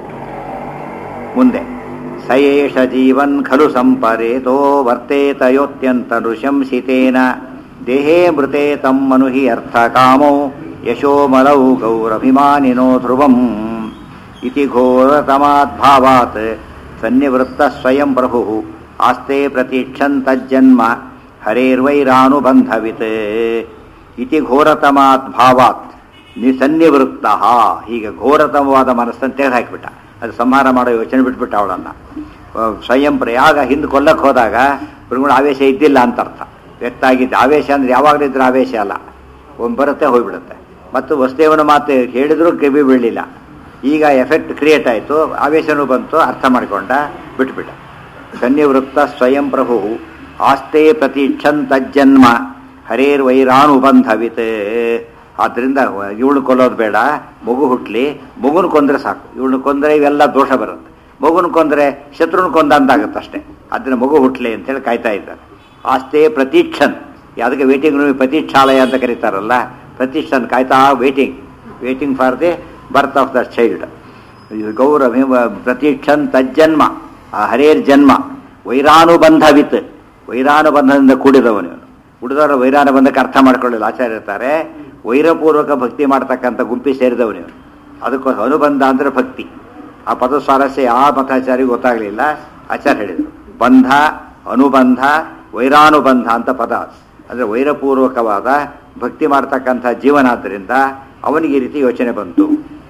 ಮುಂದೆ ಸಯೇಷ ಜೀವನ್ ಖಲು ಸಂಪರೇತೋ ವರ್ತೇತಯೋತ್ಯಂತ ನೃಶಂಸಿತೇನ ದೇಹೇ ಮೃತೆ ತಮ್ಮನು ಹಿ ಅರ್ಥ ಕಾಮೋ ಯಶೋಮಲೌ ಗೌರಭಿಮಾನಿನೋ ಧ್ರುವಂ ಇತಿ ಘೋರತಮಾದ್ಭಾವಾತ್ ಸನ್ನಿವೃತ್ತ ಸ್ವಯಂ ಪ್ರಭು ಆಸ್ತೆ ಪ್ರತೀಕ್ಷಂತಜ್ಜನ್ಮ ಹರೇರ್ವೈರಾನುಬಂಧವಿತ್ ಇತಿ ಘೋರತಮಾತ್ ಭಾವಾತ್ ನಿಸನ್ನಿವೃತ್ತ ಹೀಗೆ ಘೋರತಮವಾದ ಮನಸ್ಸನ್ನು ತೆಗೆದು ಹಾಕಿಬಿಟ್ಟ ಅದು ಸಂಹಾರ ಮಾಡೋ ಯೋಚನೆ ಬಿಟ್ಬಿಟ್ಟ ಅವಳನ್ನು ಸ್ವಯಂ ಪ್ರಯಾಗ ಹಿಂದೆ ಕೊಲ್ಲಕ್ಕೆ ಹೋದಾಗ ಗುರುಗಳ ಆವೇಶ ಇದ್ದಿಲ್ಲ ಅಂತ ಅರ್ಥ ವ್ಯಕ್ತ ಆಗಿದ್ದು ಆವೇಶ ಅಂದ್ರೆ ಯಾವಾಗಲೂ ಇದ್ರೆ ಆವೇಶ ಅಲ್ಲ ಒಂದು ಬರುತ್ತೆ ಹೋಗ್ಬಿಡುತ್ತೆ ಮತ್ತು ವಸ್ತೇವನ ಮಾತು ಹೇಳಿದ್ರು ಕಿವಿ ಬೀಳಲಿಲ್ಲ ಈಗ ಎಫೆಕ್ಟ್ ಕ್ರಿಯೇಟ್ ಆಯಿತು ಆವೇಶನೂ ಬಂತು ಅರ್ಥ ಮಾಡಿಕೊಂಡ ಬಿಟ್ಬಿಟ್ಟ ಸನ್ನಿವೃತ್ತ ಸ್ವಯಂ ಪ್ರಭು ಆಸ್ತೆ ಪ್ರತೀಕ್ಷನ್ ತಜ್ಜನ್ಮ ಹರೇರ್ ವೈರಾನುಬಂಧವಿತ್ ಆದ್ದರಿಂದ ಇವಳು ಕೊಲ್ಲೋದು ಬೇಡ ಮಗು ಹುಟ್ಲಿ ಮಗುನ ಕೊಂದ್ರೆ ಸಾಕು ಇವಳನ್ನ ಕೊಂದ್ರೆ ಇವೆಲ್ಲ ದೋಷ ಬರುತ್ತೆ ಮಗುನ ಕೊಂದ್ರೆ ಶತ್ರುನ ಕೊಂದ ಅಂತಾಗುತ್ತೆ ಅಷ್ಟೇ ಅದನ್ನ ಮಗು ಹುಟ್ಲಿ ಅಂತೇಳಿ ಕಾಯ್ತಾ ಇದ್ದಾರೆ ಆಸ್ತೆ ಪ್ರತೀಕ್ಷನ್ ಯಾವುದಕ್ಕೆ ವೇಟಿಂಗ್ ರೂಮ್ ಪ್ರತೀಕ್ಷಾಲಯ ಅಂತ ಕರೀತಾರಲ್ಲ ಪ್ರತೀಕ್ಷನ್ ಕಾಯ್ತಾ waiting waiting for the birth of the child ಗೌರವ ಪ್ರತೀಕ್ಷನ್ ತಜ್ಜನ್ಮ ಆ ಹರೇರ್ ಜನ್ಮ ವೈರಾನುಬಂಧವಿತ್ ವೈರಾನುಬಂಧದಿಂದ ಕೂಡಿದವನು ಇವನು ಹುಡುಗರ ವೈರಾನುಬಂಧಕ್ಕೆ ಅರ್ಥ ಮಾಡ್ಕೊಳ್ಳಿಲ್ಲ ಆಚಾರ್ಯ ಇರ್ತಾರೆ ವೈರಪೂರ್ವಕ ಭಕ್ತಿ ಮಾಡ್ತಕ್ಕಂಥ ಗುಂಪಿ ಸೇರಿದವನು ಇವನು ಅದಕ್ಕೋಸ್ಕರ ಅನುಬಂಧ ಅಂದ್ರೆ ಭಕ್ತಿ ಆ ಪದ ಸ್ವಾರಸ್ಯ ಯಾವ ಮತಾಚಾರ್ಯ ಗೊತ್ತಾಗಲಿಲ್ಲ ಆಚಾರ್ಯ ಹೇಳಿದರು ಬಂಧ ಅನುಬಂಧ ವೈರಾನುಬಂಧ ಅಂತ ಪದ ಅಂದರೆ ವೈರಪೂರ್ವಕವಾದ ಭಕ್ತಿ ಮಾಡ್ತಕ್ಕಂಥ ಜೀವನಾದ್ದರಿಂದ ಅವನಿಗೆ ಈ ರೀತಿ ಯೋಚನೆ ಬಂತು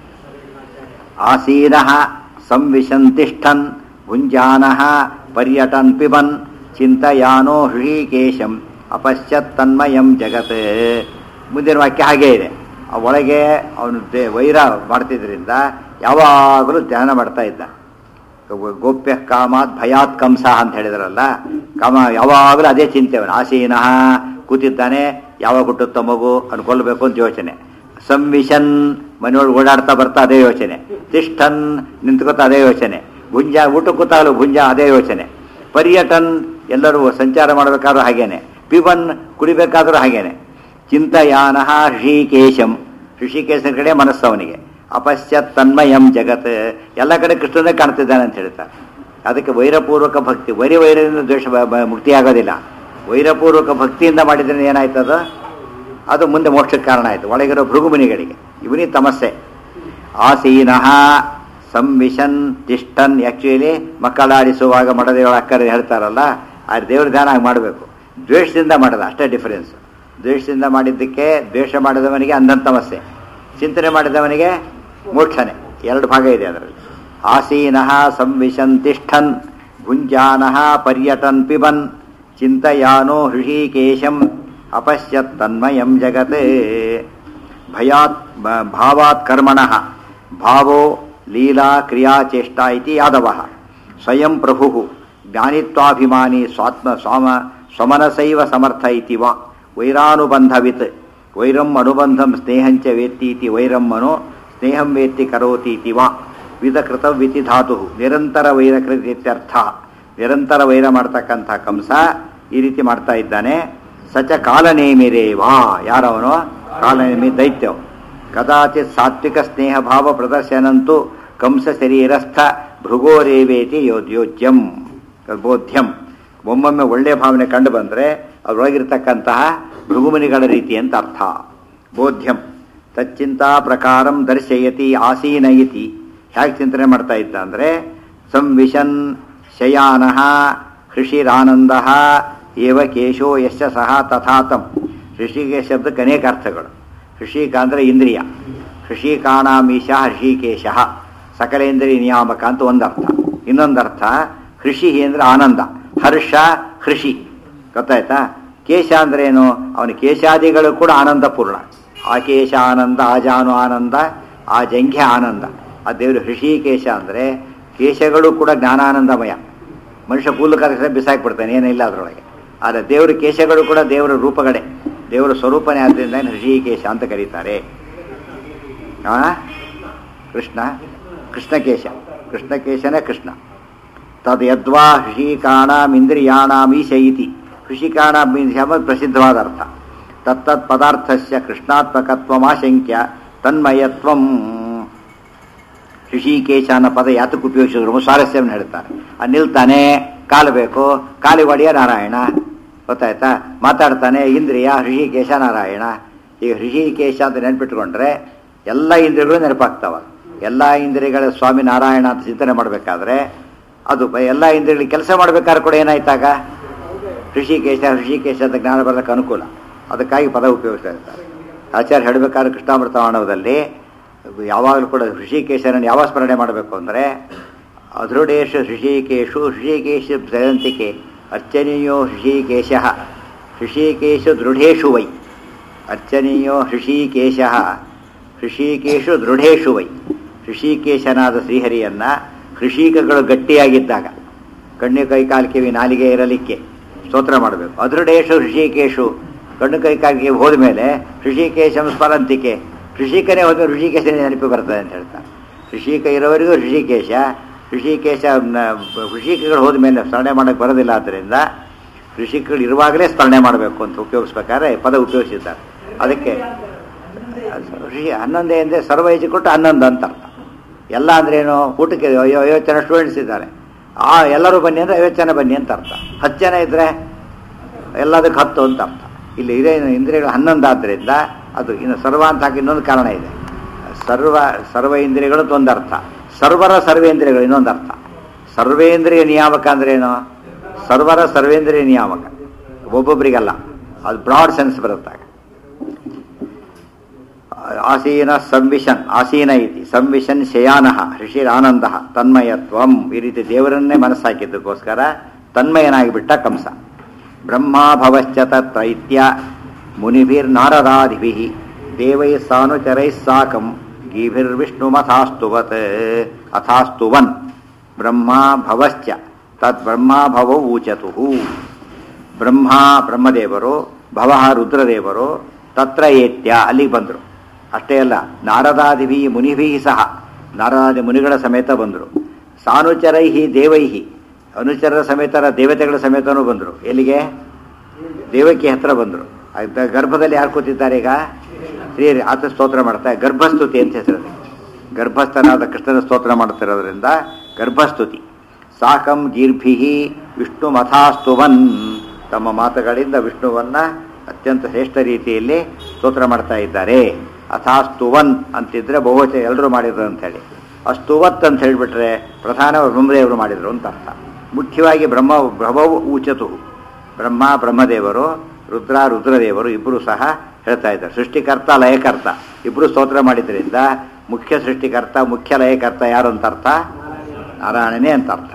ಆಸೀನ ಸಂವಿಶಂತಿಷ್ಠನ್ ಭುಂಜಾನ ಪರ್ಯಟನ್ ಪಿಬನ್ ಚಿಂತಯಾನೋ ಹೃಷಿಕೇಶಂ ಅಪಶ್ಯತ್ ತನ್ಮಯಂ ಜಗತ್ ಮುಂದಿನ ವಾಕ್ಯ ಹಾಗೇ ಇದೆ ಆ ಒಳಗೆ ಅವನು ದೇ ವೈರ ಮಾಡ್ತಿದ್ರಿಂದ ಯಾವಾಗಲೂ ಧ್ಯಾನ ಮಾಡ್ತಾ ಇದ್ದ ಗೋ- ಗೋಪ್ಯ ಕಾಮಾತ್ ಭಯಾತ್ ಕಂಸ ಅಂತ ಹೇಳಿದ್ರಲ್ಲ ಕಾಮ ಯಾವಾಗಲೂ ಅದೇ ಚಿಂತೆ ಅವನು ಆಸೀನಃ ಕೂತಿದ್ದಾನೆ ಯಾವಾಗ ಹುಟ್ಟುತ್ತೋ ಮಗು ಅವ್ನು ಕೊಲ್ಲಬೇಕು ಅಂತ ಯೋಚನೆ ಸಂವಿಶನ್ ಮನೆಯೊಳಗೆ ಓಡಾಡ್ತಾ ಬರ್ತಾ ಅದೇ ಯೋಚನೆ ತಿಷ್ಠನ್ ನಿಂತ್ಕೋತಾ ಅದೇ ಯೋಚನೆ ಭುಂಜ ಊಟ ಕೂತಾಗಲೂ ಭುಂಜ ಅದೇ ಯೋಚನೆ ಪರ್ಯಟನ್ ಎಲ್ಲರೂ ಸಂಚಾರ ಮಾಡಬೇಕಾದ್ರೂ ಹಾಗೇನೆ ಪಿಬನ್ ಕುಡಿಬೇಕಾದ್ರೂ ಹಾಗೇನೆ ಚಿಂತಯಾನ ಋಷಿಕೇಶಂ ಋಷಿಕೇಶನ ಕಡೆ ಮನಸ್ಸು ಅವನಿಗೆ ಅಪಶ್ಯತ್ ತನ್ಮಯಂ ಜಗತ್ ಎಲ್ಲ ಕಡೆ ಕೃಷ್ಣನೇ ಕಾಣ್ತಿದ್ದಾನೆ ಅಂತ ಹೇಳ್ತಾರೆ ಅದಕ್ಕೆ ವೈರಪೂರ್ವಕ ಭಕ್ತಿ ವೈರ ವೈರದಿಂದ ದ್ವೇಷ ಬ- ಬ- ಮುಕ್ತಿ ಆಗೋದಿಲ್ಲ ವೈರಪೂರ್ವಕ ಭಕ್ತಿಯಿಂದ ಮಾಡಿದ್ರೆ ಏನಾಯ್ತದ ಅದು ಮುಂದೆ ಮೋಕ್ಷಕ್ಕೆ ಕಾರಣ ಆಯಿತು ಒಳಗಿರೋ ಭೃಗುಮುನಿಗಳಿಗೆ ಇವನಿಗೆ ತಮಸ್ಸೆ ಆಸೀನಃ ಸಂವಿಶನ್ ತಿಷ್ಠನ್ ಆ್ಯಕ್ಚುಲಿ ಮಕ್ಕಳಾಡಿಸುವಾಗ ಮಡದೇವಳ ಅಕ್ಕರೆ ಹೇಳ್ತಾರಲ್ಲ ಆ ದೇವ್ರ ಧ್ಯಾನ ಆಗಿ ಮಾಡಬೇಕು ದ್ವೇಷದಿಂದ ಮಾಡದ ಅಷ್ಟೇ ಡಿಫರೆನ್ಸ್ ದ್ವೇಷದಿಂದ ಮಾಡಿದ್ದಕ್ಕೆ ದ್ವೇಷ ಮಾಡಿದವನಿಗೆ ಅಂಧನ್ ತಮಸ್ಸೆ ಚಿಂತನೆ ಮಾಡಿದವನಿಗೆ ಮೋಕ್ಷನೆ ಎರಡು ಭಾಗ ಇದೆ ಅದರಲ್ಲಿ ಆಸೀನಃ ಸಂವಿಶನ್ ತಿಷ್ಠನ್ ಭುಂಜಾನಃ ಪರ್ಯಟನ್ ಪಿಬನ್ ಚಿಂತಯಾನೋ ಹೃಷಿಕೇಶಂ ಅಪಶ್ಯತ್ ತನ್ಮಯಂ ಜಗತ್ ಭಯಾತ್ ಬ- ಭಾವಾತ್ ಕರ್ಮಣಃ ಭಾವೋ ಲೀಲಾ ಕ್ರಿಯಾ ಚೇಷ್ಟಾ ಇತಿ ಯಾದವಃ ಸ್ವಯಂ ಪ್ರಭು ಜ್ಞಾನಿತ್ವಾಭಿಮಾನಿ ಸ್ವಾತ್ಮ ಸ್ವಾಮ ಸ್ವಮನಸೈವ ಸಮರ್ಥ ಇತಿ ವಾ ವೈರಾನುಬಂಧವಿತ್ ವೈರಂ ಅನುಬಂಧಂ ಸ್ನೇಹಂಚ ವೇತ್ತಿ ಇತಿ ವೈರಂ ಮನೋ ಸ್ನೇಹಂ ವೇತ್ತಿ ಕರೋತಿ ಇತಿ ವಾ ವಿಧಕೃತವಿತಿ ಧಾತು ನಿರಂತರ ವೈರಕೃತಿ ಇತ್ಯರ್ಥ ನಿರಂತರ ವೈರ ಮಾಡ್ತಕ್ಕಂಥ ಕಂಸ ಈ ರೀತಿ ಮಾಡ್ತಾ ಇದ್ದಾನೆ ಸಚ ಕಾಲನೇಮಿರೇ ವಾ ಯಾರವನು ಕಾಲನೇಮಿ ದೈತ್ಯವು ಕದಾಚಿತ್ ಸಾತ್ವಿಕ ಸ್ನೇಹ ಭಾವ ಪ್ರದರ್ಶನಂತೂ ಕಂಸ ಶರೀರಸ್ಥ ಭೃಗೋರೇವೇತಿ ಯೋದ್ಯೋಜ್ಯಂ ಬೋಧ್ಯಂ ಒಮ್ಮೊಮ್ಮೆ ಒಳ್ಳೆಯ ಭಾವನೆ ಕಂಡು ಬಂದರೆ ಅದರೊಳಗಿರ್ತಕ್ಕಂತಹ ಭೃಗುಮುನಿಗಳ ರೀತಿ ಅಂತ ಅರ್ಥ ಬೋಧ್ಯಂ ತಚ್ಚಿಂತಾ ಪ್ರಕಾರಂ ದರ್ಶಯತಿ ಆಸೀನ ಇತಿ ಹೇಗೆ ಚಿಂತನೆ ಮಾಡ್ತಾ ಇದ್ದ ಅಂದರೆ ಸಂವಿಶನ್ ಶಯಾನ ಹೃಷಿರಾನಂದ ಏವ ಕೇಶೋ ಯಶ ಸಹ ತಥಾತಂ ಋಷಿಕೇಶ ಶಬ್ದಕ್ಕೆ ಅನೇಕ ಅರ್ಥಗಳು ಋಷಿಕ ಅಂದರೆ ಇಂದ್ರಿಯ ಋಷಿಕಾಣಾಮೀಶ ಋಷಿಕೇಶ ಸಕಲೇಂದ್ರಿಯ ನಿಯಾಮಕ ಅಂತ ಒಂದರ್ಥ ಇನ್ನೊಂದರ್ಥ ಹೃಷಿ ಅಂದರೆ ಆನಂದ ಹರ್ಷ ಹೃಷಿ ಗೊತ್ತಾಯ್ತಾ ಕೇಶ ಅಂದ್ರೆ ಏನು ಅವನ ಕೇಶಾದಿಗಳು ಕೂಡ ಆನಂದಪೂರ್ಣ ಆ ಕೇಶ ಆನಂದ ಆ ಜಾನು ಆನಂದ ಆ ಜಂಘ್ಯ ಆನಂದ ಆ ದೇವರು ಹೃಷಿಕೇಶ ಅಂದರೆ ಕೇಶಗಳು ಕೂಡ ಜ್ಞಾನಾನಂದಮಯ ಮನುಷ್ಯ ಕೂದಲು ಕರಗಿಸ ಬಿಸಾಕ್ಬಿಡ್ತಾನೆ ಏನಿಲ್ಲ ಅದರೊಳಗೆ ಆದರೆ ದೇವರ ಕೇಶಗಳು ಕೂಡ ದೇವರ ರೂಪಗಳೇ ದೇವರ ಸ್ವರೂಪನೇ ಆದ್ದರಿಂದ ಹೃಷಿಕೇಶ ಅಂತ ಕರೀತಾರೆ ಆ? ಕೃಷ್ಣ ಕೃಷ್ಣಕೇಶ ಕೃಷ್ಣಕೇಶನೇ ಕೃಷ್ಣ ತದ್ ಯದ್ವಾ ಹೃಷಿಕಾಣಾಂ ಇಂದ್ರಿಯಾಣಾಂ ಈಶ ಇತಿ ಹೃಷಿಕಾಣಾಂ ಎಂಬ ಪ್ರಸಿದ್ಧವಾದ ಅರ್ಥ ತತ್ತತ್ ಪದಾರ್ಥಸ್ಯ ಕೃಷ್ಣಾತ್ಮಕತ್ವಮಾಶಂಕ್ಯ ತನ್ಮಯತ್ವಂ ಋಷಿಕೇಶ ಅನ್ನೋ ಪದ ಯಾತಕ್ಕೆ ಉಪಯೋಗಿಸಿದ್ರು ಸ್ವಾರಸ್ಯವನ್ನು ಹೇಳ್ತಾರೆ ಆ ನಿಲ್ತಾನೆ ಕಾಲು ಬೇಕು ಕಾಲಿ ಒಡೆಯ ನಾರಾಯಣ ಗೊತ್ತಾಯ್ತಾ ಮಾತಾಡ್ತಾನೆ ಇಂದ್ರಿಯ ಋಷಿಕೇಶ ನಾರಾಯಣ ಈ ಋಷಿಕೇಶ ಅಂತ ನೆನ್ಪಿಟ್ಕೊಂಡ್ರೆ ಎಲ್ಲ ಇಂದ್ರಿಯಗಳು ನೆನಪಾಗ್ತಾವ ಎಲ್ಲ ಇಂದ್ರಿಯಗಳ ಸ್ವಾಮಿ ನಾರಾಯಣ ಅಂತ ಚಿಂತನೆ ಮಾಡಬೇಕಾದ್ರೆ ಅದು ಬ- ಎಲ್ಲ ಇಂದ್ರಿಯಗಳಿಗೆ ಕೆಲಸ ಮಾಡ್ಬೇಕಾದ್ರೆ ಕೂಡ ಏನಾಯ್ತಾಗ ಋಷಿಕೇಶ ಋಷಿಕೇಶ ಅಂತ ಜ್ಞಾನ ಬರಲಿಕ್ಕೆ ಅನುಕೂಲ ಅದಕ್ಕಾಗಿ ಪದ ಉಪಯೋಗಿಸ್ತಾ ಇರ್ತಾರೆ ಆಚಾರ್ಯ ಹೇಳಬೇಕಾದ್ರೆ ಕೃಷ್ಣಾಮೃತವಾಣದಲ್ಲಿ ಯಾವಾಗಲೂ ಕೂಡ ಋಷಿಕೇಶನನ್ನು ಯಾವ ಸ್ಮರಣೆ ಮಾಡಬೇಕು ಅಂದರೆ ಅಧೃಢೇಶು ಋಷಿಕೇಶು ಋಷಿಕೇಶ ಜಯಂತಿಕೆ ಅರ್ಚನೀಯೋ ಋಷಿಕೇಶ ಋಷಿಕೇಶು ದೃಢೇಶು ವೈ ಅರ್ಚನೀಯೋ ಹೃಷಿಕೇಶ ಹೃಷಿಕೇಶು ದೃಢೇಶು ವೈ ಹೃಷಿಕೇಶನಾದ ಶ್ರೀಹರಿಯನ್ನ ಹೃಷಿಕಗಳು ಗಟ್ಟಿಯಾಗಿದ್ದಾಗ ಕಣ್ಣು ಕೈ ಕಾಲು ಕಿವಿ ನಾಲಿಗೆ ಇರಲಿಕ್ಕೆ ಸ್ತೋತ್ರ ಮಾಡಬೇಕು ಅದೃಢೇಶು ಋಷಿಕೇಶು ಕಣ್ಣು ಕೈ ಕಾಲು ಕಿವಿ ಹೋದ ಮೇಲೆ ಋಷಿಕೇಶಂ ಸ್ಮರಂತಿಕೆ ಋಷಿಕನೇ ಹೋದ ಋಷಿಕೇಶನೇ ನೆನಪು ಬರ್ತದೆ ಅಂತ ಹೇಳ್ತಾರೆ ಋಷಿಕ ಇರೋವರೆಗೂ ಋಷಿಕೇಶ ಋಷಿಕೇಶ ನ- ಋಷಿಕಗಳು ಹೋದ ಮೇಲೆ ಸ್ಮರಣೆ ಮಾಡೋಕ್ಕೆ ಬರೋದಿಲ್ಲ ಆದ್ದರಿಂದ ಋಷಿಕಗಳು ಇರುವಾಗಲೇ ಸ್ಮರಣೆ ಮಾಡಬೇಕು ಅಂತ ಉಪಯೋಗಿಸ್ಬೇಕಾದ್ರೆ ಪದ ಉಪಯೋಗಿಸಿದ್ದಾರೆ ಅದಕ್ಕೆ ಋಷಿ ಹನ್ನೊಂದೇ ಅಂದರೆ ಸರ್ವ ಹೆಜ್ಜೆ ಕೊಟ್ಟು ಹನ್ನೊಂದು ಅಂತ ಅರ್ಥ ಎಲ್ಲ ಅಂದ್ರೇನು ಊಟಕ್ಕೆ ಐವ- ಐವತ್ತು ಜನ ಸ್ಟೂಡೆಂಟ್ಸ್ ಇದ್ದಾರೆ ಆ ಎಲ್ಲರೂ ಬನ್ನಿ ಅಂದರೆ ಐವತ್ತು ಜನ ಬನ್ನಿ ಅಂತ ಅರ್ಥ ಹತ್ತು ಜನ ಇದ್ದರೆ ಎಲ್ಲದಕ್ಕೆ ಹತ್ತು ಅಂತ ಅರ್ಥ ಇಲ್ಲಿ ಇದೇ ಇಂದ್ರಿಯಗಳು ಹನ್ನೊಂದು ಆದ್ದರಿಂದ ಅದು ಇನ್ನು ಸರ್ವ ಅಂತ ಹಾಕಿ ಇನ್ನೊಂದು ಕಾರಣ ಇದೆ ಸರ್ವ ಸರ್ವ ಇಂದ್ರಿಯಗಳು ಅಂತ ಒಂದು ಅರ್ಥ ಸರ್ವರ ಸರ್ವೇಂದ್ರಿಯಗಳು ಇನ್ನೊಂದು ಅರ್ಥ ಸರ್ವೇಂದ್ರಿಯ ನಿಯಾಮಕ ಅಂದ್ರೇನು ಸರ್ವರ ಸರ್ವೇಂದ್ರಿಯ ನಿಯಾಮಕ ಒಬ್ಬೊಬ್ಬರಿಗಲ್ಲ ಅದು ಬ್ರಾಡ್ ಸೆನ್ಸ್ ಬರುತ್ತೆ ಆಸೀನ ಸಂವಿಶನ್ ಆಸೀನ ಇತಿ ಸಂವಿಶನ್ ಶಯಾನ ಋಷಿರಾನಂದ ತನ್ಮಯತ್ವಂ ಈ ರೀತಿ ದೇವರನ್ನೇ ಮನಸ್ಸಾಕಿದ್ದಕ್ಕೋಸ್ಕರ ತನ್ಮಯನಾಗಿಬಿಟ್ಟ ಕಂಸ ಬ್ರಹ್ಮಾಭವಶ್ಚ ತತ್ರೈತ್ಯ ಮುನಿಭಿರ್ನಾರದಾದಿಭಿ ದೇವೈ ಸಾನುಚರೈ ಸಾಕಂ ಗೀಭಿರ್ವಿಷ್ಣುಮಥಾಸ್ತುವತ್ ಅಥಾಸ್ತುವನ್ ಬ್ರಹ್ಮಾಭವಶ್ಚ ತದ್ ಬ್ರಹ್ಮಾಭವೌ ಊಚತು ಬ್ರಹ್ಮ ಬ್ರಹ್ಮದೇವರು ಭವ ರುದ್ರದೇವರು ತತ್ರ ಏತ್ಯ ಅಲ್ಲಿಗೆ ಬಂದರು ಅಷ್ಟೇ ಅಲ್ಲ ನಾರದಾದಿಭಿ ಮುನಿಭಿ ಸಹ ನಾರದಾದಿ ಮುನಿಗಳ ಸಮೇತ ಬಂದರು ಸಾನುಚರೈಹಿ ದೇವೈಹಿ ಅನುಚರರ ಸಮೇತರ ದೇವತೆಗಳ ಸಮೇತನೂ ಬಂದರು ಎಲ್ಲಿಗೆ ದೇವಕ್ಕೆ ಹತ್ರ ಬಂದರು ಗರ್ಭದಲ್ಲಿ ಯಾರು ಕೂತಿದ್ದಾರೆ ಈಗ ಶ್ರೀ ಆತ ಸ್ತೋತ್ರ ಮಾಡ್ತಾರೆ ಗರ್ಭಸ್ತುತಿ ಅಂತ ಹೆಸರು ಗರ್ಭಸ್ಥನಾದ ಕೃಷ್ಣನ ಸ್ತೋತ್ರ ಮಾಡ್ತಿರೋದ್ರಿಂದ ಗರ್ಭಸ್ತುತಿ ಸಾಕಂ ಗೀರ್ಭಿ ವಿಷ್ಣು ಮಥಾಸ್ತುವನ್ ತಮ್ಮ ಮಾತುಗಳಿಂದ ವಿಷ್ಣುವನ್ನ ಅತ್ಯಂತ ಶ್ರೇಷ್ಠ ರೀತಿಯಲ್ಲಿ ಸ್ತೋತ್ರ ಮಾಡ್ತಾ ಇದ್ದಾರೆ ಅಥಾಸ್ತುವನ್ ಅಂತಿದ್ರೆ ಬಹುವಚನ ಎಲ್ಲರೂ ಮಾಡಿದ್ರು ಅಂತ ಹೇಳಿ ಅಸ್ತುವತ್ ಅಂತ ಹೇಳಿಬಿಟ್ರೆ ಪ್ರಧಾನ ಬ್ರಹ್ಮದೇವರು ಮಾಡಿದ್ರು ಅಂತ ಅರ್ಥ ಮುಖ್ಯವಾಗಿ ಬ್ರಹ್ಮ ಬ್ರಹ್ಮವು ಊಚತು ಬ್ರಹ್ಮ ಬ್ರಹ್ಮದೇವರು ರುದ್ರ ರುದ್ರದೇವರು ಇಬ್ಬರು ಸಹ ಹೇಳ್ತಾ ಇದ್ದಾರೆ ಸೃಷ್ಟಿಕರ್ತ ಲಯಕರ್ತ ಇಬ್ಬರು ಸ್ತೋತ್ರ ಮಾಡಿದ್ರಿಂದ ಮುಖ್ಯ ಸೃಷ್ಟಿಕರ್ತ ಮುಖ್ಯ ಲಯಕರ್ತ ಯಾರು ಅಂತ ಅರ್ಥ ನಾರಾಯಣನೇ ಅಂತ ಅರ್ಥ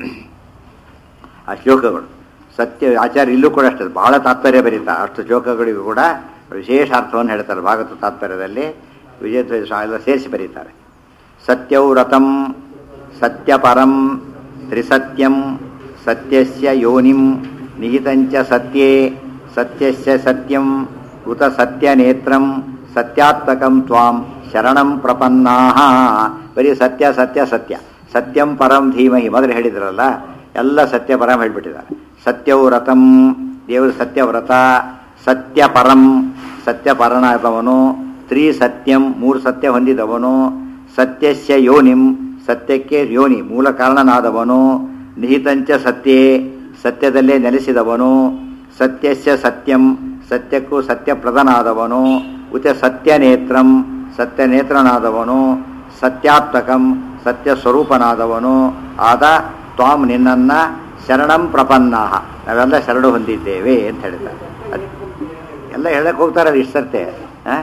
ಆ ಶ್ಲೋಕಗಳು ಸತ್ಯ ಆಚಾರ್ಯ ಇಲ್ಲೂ ಕೂಡ ಅಷ್ಟೇ ಬಹಳ ತಾತ್ಪರ್ಯ ಬರೀತಾ ಅಷ್ಟು ಶ್ಲೋಕಗಳಿಗೂ ಕೂಡ ವಿಶೇಷ ಅರ್ಥವನ್ನು ಹೇಳ್ತಾರೆ ಭಾಗವತ ತಾತ್ಪರ್ಯದಲ್ಲಿ ವಿಜಯ ಎಲ್ಲ ಸೇರಿಸಿ ಬರೀತಾರೆ ಸತ್ಯವ್ರತಂ ಸತ್ಯಪರಂ ತ್ರಿಸತ್ಯಂ ಸತ್ಯಸ್ಯ ಯೋನಿಂ ನಿಹಿತಂಚ ಸತ್ಯೇ ಸತ್ಯಸ್ಯ ಸತ್ಯಂ ಉತ ಸತ್ಯನೇತ್ರಂ ಸತ್ಯಾತ್ಮಕಂ ತ್ವಾಂ ಶರಣಂ ಪ್ರಪನ್ನಾಹ ಬರೀ ಸತ್ಯ ಸತ್ಯ ಸತ್ಯ ಸತ್ಯಂ ಪರಂ ಧೀಮಹಿ ಮೊದಲು ಹೇಳಿದ್ರಲ್ಲ ಎಲ್ಲ ಸತ್ಯ ಪರಂ ಹೇಳ್ಬಿಟ್ಟಿದ್ದಾರೆ ಸತ್ಯವ್ರತಂ ದೇವರು ಸತ್ಯವ್ರತ ಸತ್ಯಪರಂ ಸತ್ಯಪರನಾದವನು ತ್ರಿ ಸತ್ಯಂ ಮೂರು ಸತ್ಯ ಹೊಂದಿದವನು ಸತ್ಯಸ್ಯ ಯೋನಿಂ ಸತ್ಯಕ್ಕೆ ಯೋನಿ ಮೂಲ ಕಾರಣನಾದವನು ನಿಹಿತಂಚ ಸತ್ಯೇ ಸತ್ಯದಲ್ಲೇ ನೆಲೆಸಿದವನು ಸತ್ಯಸ್ಯ ಸತ್ಯಂ ಸತ್ಯಕ್ಕೂ ಸತ್ಯಪ್ರದನಾದವನು ಉತ ಸತ್ಯನೇತ್ರಂ ಸತ್ಯನೇತ್ರನಾದವನು ಸತ್ಯಾತ್ಮಕಂ ಸತ್ಯ ಸ್ವರೂಪನಾದವನು ಆದ ತ್ವಾಂ ನಿನ್ನನ್ನ ಶರಣಂ ಪ್ರಪನ್ನಾಹ ನಾವೆಲ್ಲ ಶರಣು ಹೊಂದಿದ್ದೇವೆ ಅಂತ ಹೇಳಿದ್ದಾರೆ ಅದ್- ಎಲ್ಲ ಹೇಳಕ್ ಹೋಗ್ತಾರಲ್ಲ ಇಷ್ಟು ಸರ್ತೆ ಆ?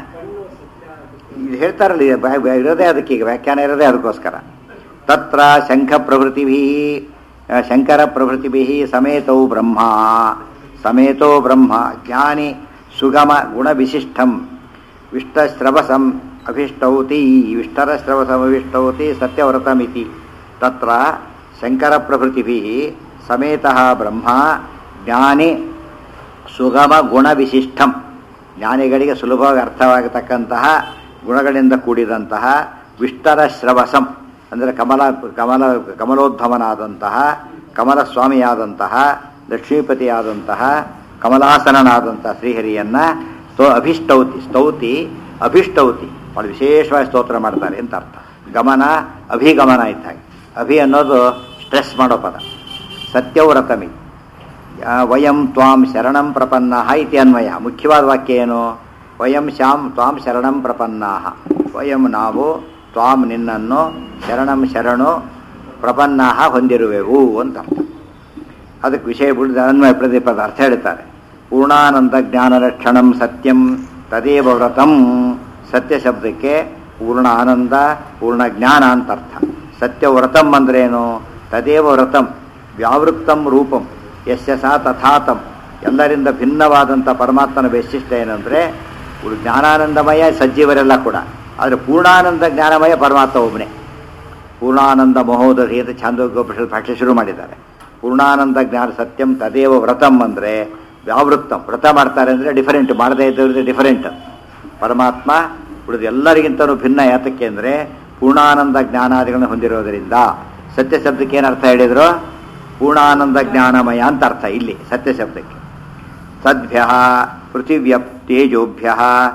ಇದು ಹೇಳ್ತಾರಲ್ಲ ಇದು ಬ್ಯಾ- ಬ್ಯಾ- ಇರೋದೇ ಅದಕ್ಕೆ ಈಗ ವ್ಯಾಖ್ಯಾನ ಇರೋದೇ ಅದಕ್ಕೋಸ್ಕರ ತತ್ರ ಶಂಖ ಪ್ರಭೃತಿಭಿ ಶಂಕರ ಪ್ರಭೃತಿಭಿ ಸಮೇತೌ ಬ್ರಹ್ಮ ಸಮೇತೋ ಬ್ರಹ್ಮ ಜ್ಞಾನಿ ಸುಗಮ ಗುಣವಿಶಿಷ್ಟಂ ವಿಷ್ಟಶ್ರವಸಂ ಅಭಿಷ್ಟೌತಿ ವಿಷ್ಟರಶ್ರವಸಮಭಿಷ್ಟೌತಿ ಸತ್ಯವ್ರತಮಿತಿ ತತ್ರ ಶಂಕರ ಪ್ರಭೃತಿಭಿ ಸಮೇತಃ ಬ್ರಹ್ಮ ಜ್ಞಾನಿ ಸುಗಮ ಗುಣವಿಶಿಷ್ಟಂ ಜ್ಞಾನಿಗಳಿಗೆ ಸುಲಭವಾಗಿ ಅರ್ಥವಾಗತಕ್ಕಂತಹ ಗುಣಗಳಿಂದ ಕೂಡಿದಂತಹ ವಿಷ್ಟರ ಶ್ರವಸಂ ಅಂದರೆ ಕಮಲ ಕಮಲ ಕಮಲೋದ್ಭವನಾದಂತಹ ಕಮಲ ಸ್ವಾಮಿಯಾದಂತಹ ಲಕ್ಷ್ಮೀಪತಿಯಾದಂತಹ ಕಮಲಾಸನನಾದಂತಹ ಶ್ರೀಹರಿಯನ್ನ ಸ್ತೋ ಅಭಿಷ್ಟೌತಿ ಸ್ತೌತಿ ಅಭಿಷ್ಟೌತಿ ಭಾಳ ವಿಶೇಷವಾಗಿ ಸ್ತೋತ್ರ ಮಾಡ್ತಾರೆ ಅಂತ ಅರ್ಥ ಗಮನ ಅಭಿಗಮನ ಇದ್ದ ಹಾಗೆ ಅಭಿ ಅನ್ನೋದು ಸ್ಟ್ರೆಸ್ ಮಾಡೋ ಪದ ಸತ್ಯವ್ರತಮಿ ಆ, ವಯಂ ತ್ವಾಂ ಶರಣಂ ಪ್ರಪನ್ನಾಹ ಇತಿ ಅನ್ವಯ ಮುಖ್ಯವಾದ ವಾಕ್ಯ ಏನು ವಯಂ ಶ್ಯಾಂ ತ್ವಾಂ ಶರಣಂ ಪ್ರಪನ್ನಾಹ ವಯಂ ನಾವು ತ್ವಾಂ ನಿನ್ನನ್ನು ಶರಣಂ ಶರಣು ಪ್ರಪನ್ನಾಹ ಹೊಂದಿರುವೆವು ಅಂತ ಅರ್ಥ ಅದಕ್ಕೆ ವಿಷಯ ಬಿಡಿದ ಅನ್ವಯ ಪ್ರದೀಪದ ಅರ್ಥ ಹೇಳ್ತಾರೆ ಪೂರ್ಣಾನಂದ ಜ್ಞಾನ ಲಕ್ಷಣಂ ಸತ್ಯಂ ತದೇವ ವ್ರತಂ ಸತ್ಯ ಶಬ್ದಕ್ಕೆ ಪೂರ್ಣ ಆನಂದ ಪೂರ್ಣ ಜ್ಞಾನ ಅಂತ ಅರ್ಥ ಸತ್ಯ ವ್ರತಂ ಅಂದ್ರೇನು ತದೇವ ವ್ರತಂ ವ್ಯಾವೃತ್ತಂ ರೂಪಂ ಯಶ ಸಾ ತಥಾತಂ ಎಲ್ಲರಿಂದ ಭಿನ್ನವಾದಂಥ ಪರಮಾತ್ಮನ ವೈಶಿಷ್ಟ್ಯ ಏನಂದರೆ ಇವ್ರು ಜ್ಞಾನಾನಂದಮಯ ಸಜ್ಜೀವರೆಲ್ಲ ಕೂಡ ಆದರೆ ಪೂರ್ಣಾನಂದ ಜ್ಞಾನಮಯ ಪರಮಾತ್ಮ ಒಬ್ಬನೇ ಪೂರ್ಣಾನಂದ ಮಹೋದರಿ ಅಂತ ಛಾಂದೋಗ್ಯೋಪನಿಷತ್ ಭಾಷೆ ಶುರು ಮಾಡಿದ್ದಾರೆ ಪೂರ್ಣಾನಂದ ಜ್ಞಾನ ಸತ್ಯಂ ತದೇವ ವ್ರತಂ ಅಂದರೆ ವ್ಯಾವೃತ್ತಂ ವ್ರತ ಮಾಡ್ತಾರೆ ಅಂದರೆ ಡಿಫರೆಂಟ್ ಮಾಡದೇ ಇದ್ದವ್ರಿಗೆ ಡಿಫರೆಂಟ್ ಪರಮಾತ್ಮ ಉಳಿದ ಎಲ್ಲರಿಗಿಂತಲೂ ಭಿನ್ನ ಯಾತಕ್ಕೆ ಅಂದರೆ ಪೂರ್ಣಾನಂದ ಜ್ಞಾನಾದಿಗಳನ್ನು ಹೊಂದಿರೋದರಿಂದ ಸತ್ಯ ಶಬ್ದಕ್ಕೆ ಏನು ಅರ್ಥ ಹೇಳಿದ್ರು ಪೂರ್ಣಾನಂದ ಜ್ಞಾನಮಯ ಅಂತ ಅರ್ಥ ಇಲ್ಲಿ ಸತ್ಯ ಶಬ್ದಕ್ಕೆ ಸದ್ಭ್ಯ ಪೃಥಿವ್ಯ ತೇಜೋಭ್ಯ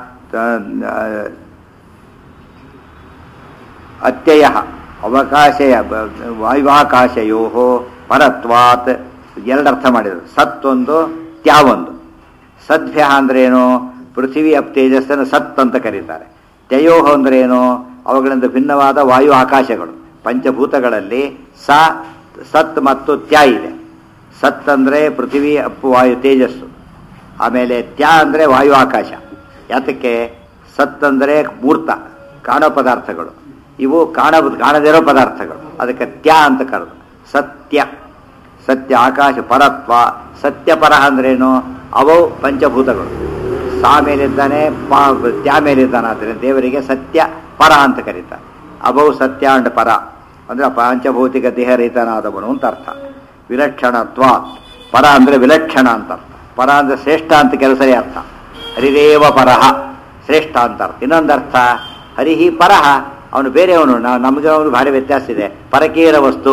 ಅತ್ಯಯ ಅವಕಾಶಯ ವಾಯುವಾಕಾಶಯೋ ಪರತ್ವಾತ್ ಎರಡರ್ಥ ಮಾಡಿದರು ಸತ್ ಒಂದು ತ್ಯಾವೊಂದು ಸದ್ಭ್ಯ ಅಂದ್ರೇನು ಪೃಥ್ವಿ ಅಪ್ ತೇಜಸ್ಸನ್ನು ಸತ್ ಅಂತ ಕರೀತಾರೆ ತ್ಯಯೋಹ ಅಂದ್ರೇನು ಅವುಗಳಿಂದ ಭಿನ್ನವಾದ ವಾಯು ಆಕಾಶಗಳು ಪಂಚಭೂತಗಳಲ್ಲಿ ಸ ಸತ್ ಮತ್ತು ತ್ಯ ಇದೆ ಸತ್ ಅಂದರೆ ಪೃಥ್ವಿ ಅಪ್ಪು ವಾಯು ತೇಜಸ್ಸು ಆಮೇಲೆ ತ್ಯಾ ಅಂದರೆ ವಾಯು ಆಕಾಶ ಯಾತಕ್ಕೆ ಸತ್ ಅಂದರೆ ಮೂರ್ತ ಕಾಣೋ ಪದಾರ್ಥಗಳು ಇವು ಕಾಣ ಕಾಣದಿರೋ ಪದಾರ್ಥಗಳು ಅದಕ್ಕೆ ತ್ಯ ಅಂತ ಕರೆದು ಸತ್ಯ ಸತ್ಯ ಆಕಾಶ ಪರತ್ವ ಸತ್ಯಪರ ಅಂದ್ರೇನು ಅವು ಪಂಚಭೂತಗಳು ಸಾ ಮೇಲಿದ್ದಾನೆ ಪಾ ತ್ಯಾ ಮೇಲಿದ್ದಾನೆ ಆದ್ದರಿಂದ ದೇವರಿಗೆ ಸತ್ಯ ಪರ ಅಂತ ಕರೀತಾರೆ ಅಭೌ ಸತ್ಯ ಅಂಡ್ ಪರ ಅಂದರೆ ಪಂಚಭೌತಿಕ ದೇಹರಹಿತನಾದವನು ಅಂತ ಅರ್ಥ ವಿಲಕ್ಷಣತ್ವ ಪರ ಅಂದರೆ ವಿಲಕ್ಷಣ ಅಂತ ಅರ್ಥ ಪರ ಅಂದರೆ ಶ್ರೇಷ್ಠ ಅಂತ ಕೆಲಸನೇ ಅರ್ಥ ಹರಿದೇವ ಪರಹ ಶ್ರೇಷ್ಠ ಅಂತ ಅರ್ಥ ಇನ್ನೊಂದು ಅರ್ಥ ಹರಿಹಿ ಪರಹ ಅವನು ಬೇರೆಯವನು ನಾವು ನಮಗೆ ಅವನು ಭಾರಿ ವ್ಯತ್ಯಾಸ ಇದೆ ಪರಕೀರ ವಸ್ತು